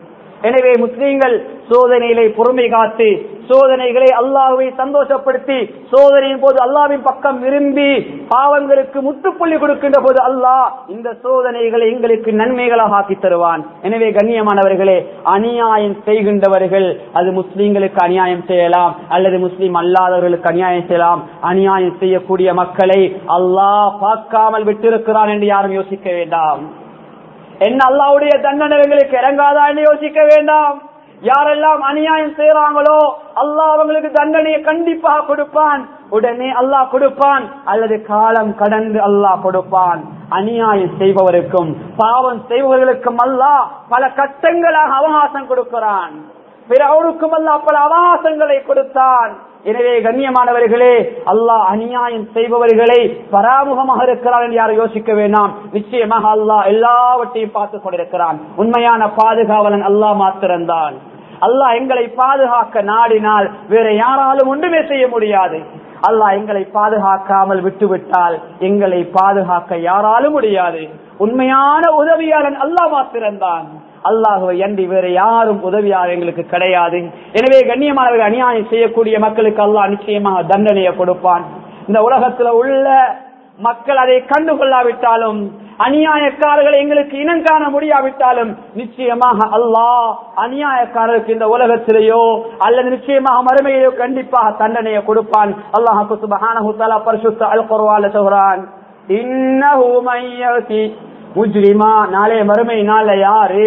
எனவே முஸ்லீம்கள் சோதனைகளை பொறுமை காத்து சோதனைகளை அல்லாஹ்வை சந்தோஷப்படுத்தி சோதனையின் போது அல்லாவின் பக்கம் விரும்பி பாவங்களுக்கு முற்றுப்புள்ளி கொடுக்கின்ற போது அல்லாஹ் இந்த சோதனைகளை எங்களுக்கு நன்மைகளாக ஆக்கி தருவான் எனவே கண்ணியமானவர்களே அநியாயம் செய்கின்றவர்கள் அது முஸ்லீம்களுக்கு அநியாயம் செய்யலாம் அல்லது முஸ்லீம் அல்லாதவர்களுக்கு அநியாயம் செய்யலாம் அநியாயம் செய்யக்கூடிய மக்களை அல்லாஹ் பார்க்காமல் விட்டிருக்கிறான் என்று யாரும் யோசிக்க வேண்டாம் என்ன அல்லாவுடைய தண்டனைகளுக்கு இறங்காதா என்று யோசிக்க வேண்டாம் யாரெல்லாம் அநியாயம் செய்யறாங்களோ அல்லாஹ் அவங்களுக்கு தண்டனையை கண்டிப்பாக கொடுப்பான் உடனே அல்லாஹ் கொடுப்பான் அல்லது காலம் கடந்து அல்லாஹ் கொடுப்பான் அநியாயம் செய்பவருக்கும் பாவம் செய்பவர்களுக்கும் அல்லாஹ் பல கட்டங்களாக அவகாசம் கொடுக்கிறான் பிற அவருக்கும் அல்லாஹ் பல அவகாசங்களை கொடுத்தான் எனவே கண்ணியமானவர்களே அல்லாஹ் அநியாயம் செய்பவர்களை பராமுகமாக இருக்கிறார் என்று யாரும் யோசிக்க வேண்டாம் நிச்சயமாக அல்லாஹ் எல்லாவற்றையும் பார்த்துக் கொண்டிருக்கிறான் உண்மையான பாதுகாவலன் அல்லாஹ் மாத்திரம்தான் அல்லாஹ் எங்களை பாதுகாக்க நாடினால் வேற யாராலும் ஒன்றுமே செய்ய முடியாது அல்லாஹ் எங்களை பாதுகாக்காமல் விட்டுவிட்டால் எங்களை பாதுகாக்க யாராலும் முடியாது உண்மையான உதவியாளன் அல்லாஹ் மாத்திரம்தான் அல்லாஹுவை அன்றி வேற யாரும் உதவியாளர் எங்களுக்கு கிடையாது எனவே கண்ணியமானவர்கள் அநியாயம் செய்யக்கூடிய மக்களுக்கு அல்லாஹ் நிச்சயமாக தண்டனையை கொடுப்பான் இந்த உலகத்துல உள்ள மக்கள் அதை கண்டுகொள்ளாவிட்டாலும் அநியாயக்காரர்களை எங்களுக்கு இனம் காண முடியாவிட்டாலும் நிச்சயமாக அல்லாஹ் அநியாயக்காரருக்கு இந்த உலகத்திலேயோ அல்லது நிச்சயமாக மறுமையிலோ கண்டிப்பாக தண்டனையை கொடுப்பான் அல்லாஹ் சுபஹானஹு தஆலா பரிசுத்த அல் குர்ஆன்ல சொல்றான் இன்னஹு மையதி முஜ்ரிமா நாளை மறுமை நாள்ல யாரு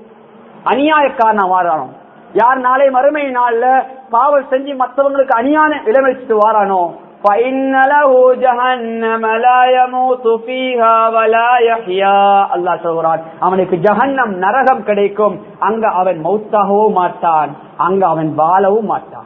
அநியாயக்காரனா வாரானோ யார் நாளை மறுமை நாள்ல பாவம் செஞ்சு மற்றவங்களுக்கு அநியாயம் விளைவிச்சுட்டு வாரானோ فإن له جهنم لا يموت فيها ولا يحيا அல்லாஹ் சொல்றான் அவனுக்கு ஜஹன்னம் நரகம் கிடைக்கும் அங்க அவன் மௌத்தாகவும் மாட்டான் அங்க அவன் வாழவும் மாட்டான்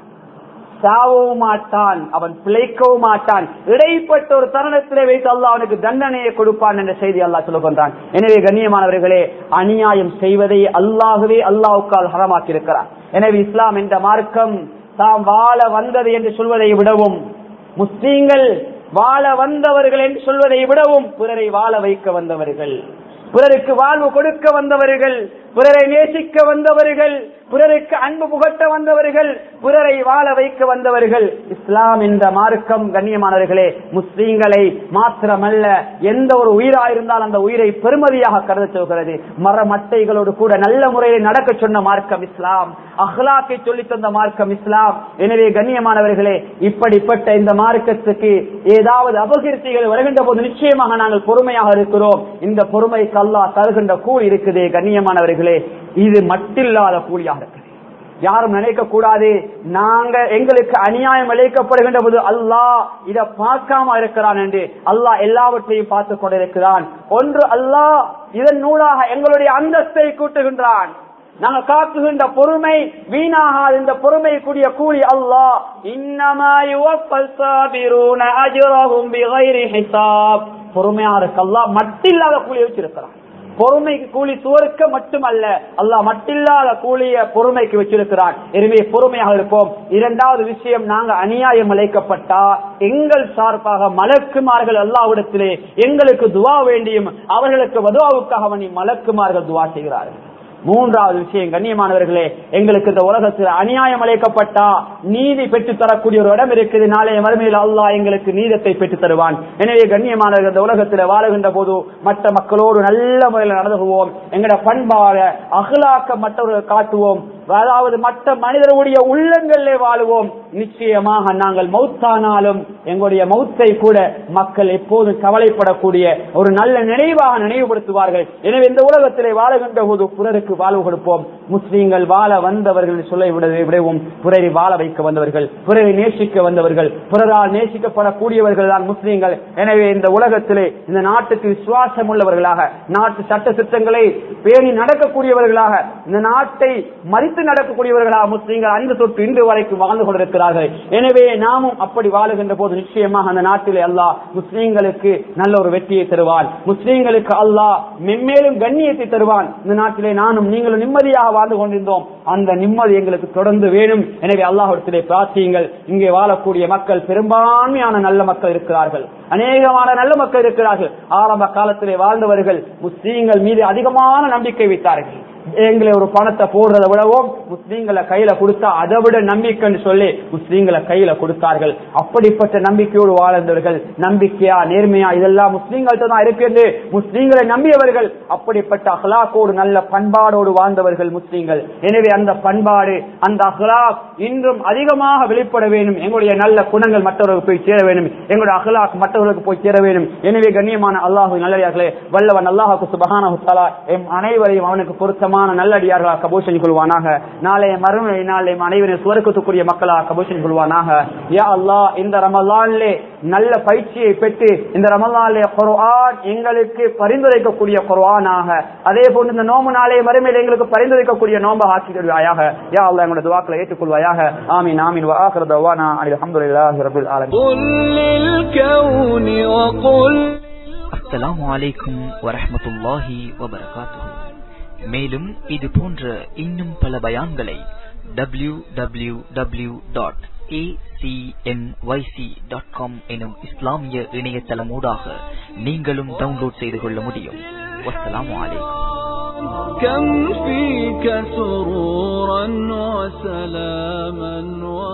சாவவும் மாட்டான் அவன் பிழைக்கவும் மாட்டான் இடைப்பட்ட ஒரு தருணத்திலே வைத்து அல்லாஹ் அவனுக்கு தண்டனையை கொடுப்பான் என்ற செய்தி அல்லாஹ் சொல்லுகின்றான் எனவே கண்ணியமானவர்களே அநியாயம் செய்வதை அல்லாகவே அல்லாவுக்கால் ஹரமாக்கி இருக்கிறார் எனவே இஸ்லாம் என்ற மார்க்கம் தாம் வாழ வந்தது என்று சொல்வதை விடவும் முஸ்லீம்கள் வாழ வந்தவர்கள் என்று சொல்வதை விடவும் பிறரை வாழ வைக்க வந்தவர்கள் பிறருக்கு வாழ்வு கொடுக்க வந்தவர்கள் பிறரை நேசிக்க வந்தவர்கள் பிறருக்கு அன்பு புகட்ட வந்தவர்கள் பிறரை வாழ வைக்க வந்தவர்கள் இஸ்லாம் என்ற மார்க்கம் கண்ணியமானவர்களே முஸ்லீம்களை மாத்திரமல்ல எந்த ஒரு உயிரா இருந்தால் அந்த உயிரை பெருமதியாக கருத சொல்கிறது மரமட்டைகளோடு கூட நல்ல முறையில் நடக்க சொன்ன மார்க்கம் இஸ்லாம் அஹ்லாக்கை சொல்லி தந்த மார்க்கம் இஸ்லாம் எனவே கண்ணியமானவர்களே இப்படிப்பட்ட இந்த மார்க்கத்துக்கு ஏதாவது அபகீர்த்திகள் வருகின்ற போது நிச்சயமாக நாங்கள் பொறுமையாக இருக்கிறோம் இந்த பொறுமைக்கு அல்லாஹ் தருகின்ற கூலி இருக்குது கண்ணியமானவர்களே இது மட்டில்லாத கூலியாக இருக்குது யாரும் நினைக்க கூடாது நாங்க எங்களுக்கு அநியாயம் இழைக்கப்படுகின்ற போது அல்லாஹ் இத பார்க்காம இருக்கிறான் என்று அல்லாஹ் எல்லாவற்றையும் பார்த்துக் கொண்டிருக்கிறான் ஒன்று அல்லாஹ் இதன் நூலாக எங்களுடைய அந்தஸ்தை கூட்டுகின்றான் நாங்க காக்குகின்ற பொறுமை வீணாகாது இந்த பொறுமை கூடிய கூலி அல்லாஹ் பொறுமையாருக்கு அல்லாஹ் மட்டில்லாத கூலி வச்சிருக்கிறான் பொறுமைக்கு கூலி சுவருக்க மட்டுமல்ல அல்லாஹ் மட்டில்லாத கூலிய பொறுமைக்கு வச்சிருக்கிறான் எனவே பொறுமையாக இருப்போம் இரண்டாவது விஷயம் நாங்க அநியாயம் அழைக்கப்பட்டா எங்கள் சார்பாக மலக்குமார்கள் அல்லாவிடத்திலே எங்களுக்கு துவா வேண்டியும் அவர்களுக்கு வதுவாவுக்காக நீ மலக்குமார்கள் துவா செய்கிறார்கள் மூன்றாவது விஷயம் கண்ணியமானவர்களே எங்களுக்கு இந்த உலகத்தில் அநியாயம் அழைக்கப்பட்டா நீதி பெற்று தரக்கூடிய ஒரு இடம் இருக்குது நாளைய மறுமையில் அல்லாஹ் எங்களுக்கு நீதத்தை பெற்று தருவான் எனவே கண்ணியமானவர்கள் இந்த உலகத்தில் வாழுகின்ற போது மற்ற மக்களோடு நல்ல முறையில் நடந்துகுவோம் எங்கட பண்பாக அகலாக்க மற்றவர்கள் காட்டுவோம் அதாவது மற்ற மனிதர்களுடைய உள்ளங்களிலே வாழுவோம் நிச்சயமாக நாங்கள் மௌத்தானாலும் எங்களுடைய மௌத்தை கூட மக்கள் எப்போதும் கவலைப்படக்கூடிய ஒரு நல்ல நினைவாக நினைவுபடுத்துவார்கள் எனவே இந்த உலகத்திலே வாழுகின்ற போது பிறருக்கு வாழ்வு கொடுப்போம் முஸ்லீம்கள் வாழ வந்தவர்கள் சொல்ல விடவும் பிறரை வாழ வைக்க வந்தவர்கள் பிறரை நேசிக்க வந்தவர்கள் பிறரால் நேசிக்கப்படக்கூடியவர்கள் தான் முஸ்லீம்கள் எனவே இந்த உலகத்திலே இந்த நாட்டுக்கு விசுவாசம் உள்ளவர்களாக நாட்டு சட்ட திட்டங்களை பேணி நடக்கக்கூடியவர்களாக இந்த நாட்டை மறித்து நடக்கக்கூடியவர்களாக முஸ்லீம்கள் அன்று தொட்டு இன்று வரைக்கும் வாழ்ந்து கொண்டிருக்கிறார்கள் எனவே நாமும் அப்படி வாழுகின்ற போது நிச்சயமாக அந்த நாட்டிலே அல்லாஹ் முஸ்லீம்களுக்கு நல்ல ஒரு வெற்றியை தருவான் முஸ்லீம்களுக்கு அல்லாஹ் மென்மேலும் கண்ணியத்தை தருவான் இந்த நாட்டிலே நானும் நீங்களும் நிம்மதியாக வாழ்ந்து கொண்டிருந்தோம் அந்த நிம்மதி எங்களுக்கு தொடர்ந்து வேணும் எனவே அல்லாஹிடத்திலே பிரார்த்தியுங்கள் இங்கே வாழக்கூடிய மக்கள் பெரும்பான்மையான நல்ல மக்கள் இருக்கிறார்கள் அநேகமான நல்ல மக்கள் இருக்கிறார்கள் ஆரம்ப காலத்திலே வாழ்ந்தவர்கள் முஸ்லீம்கள் மீது அதிகமான நம்பிக்கை வைத்தார்கள் எங்களை ஒரு பணத்தை போடுறதை விடவும் முஸ்லீம்களை கையில கொடுத்தா அதை விட நம்பிக்கைன்னு சொல்லி முஸ்லீம்களை கையில கொடுத்தார்கள் அப்படிப்பட்ட நம்பிக்கையோடு வாழ்ந்தவர்கள் நம்பிக்கையா நேர்மையா இதெல்லாம் முஸ்லீம்கள்ட்ட தான் இருக்கு முஸ்லீம்களை நம்பியவர்கள் அப்படிப்பட்ட அஹ்லாக்கோடு நல்ல பண்பாடோடு வாழ்ந்தவர்கள் முஸ்லீம்கள் எனவே அந்த பண்பாடு அந்த அஹ்லாக் இன்றும் அதிகமாக வெளிப்பட வேண்டும் எங்களுடைய நல்ல குணங்கள் மற்றவர்களுக்கு போய் சேர வேண்டும் எங்களுடைய அஹ்லாக் மற்றவர்களுக்கு போய் சேர வேண்டும் எனவே கண்ணியமான அல்லாஹு நல்லடியார்களே வல்லவன் அல்லாஹுக்கு சுபஹான எம் அனைவரையும் அவனுக்கு பொருத்தமான நல்லடியார்களாக கபூல் செஞ்சு கொள்வானாக நாளைய மறுமை நாளை அனைவரையும் சுவர்க்கத்துக்குரிய மக்களாக கபூல் செஞ்சு கொள்வானாக யா அல்லாஹ் இந்த ரமலானிலே நல்ல பயிற்சியை பெற்று இந்த ரமலானிலே குர்ஆன் எங்களுக்கு பரிந்துரைக்கக்கூடிய குர்ஆனாக அதே போன்று இந்த நோம்பு நாளைய மறுமையில் எங்களுக்கு பரிந்துரைக்கக்கூடிய நோம்பாக ஆக்கி தருவாயாக யா அல்லாஹ் எங்களுடைய துவாக்களை ஏற்றுக்கொள்வாயாக ஆமீன் ஆமீன் வஆகிரு தவானா அல்ஹம்துலில்லாஹி ரப்பில் ஆலமீன் قل للكون وقل அஸ்ஸலாமு அலைக்கும் வரஹ்மத்துல்லாஹி வபரகாத்துஹு மேலும் இது போன்ற இன்னும் பல பயான்களை W W W dot dot com எனும் இஸ்லாமிய இணையதளமூடாக நீங்களும் டவுன்லோட் செய்து கொள்ள முடியும் வஸ்ஸலாமு அலைக்கும் كم فيك سرورا وسلاما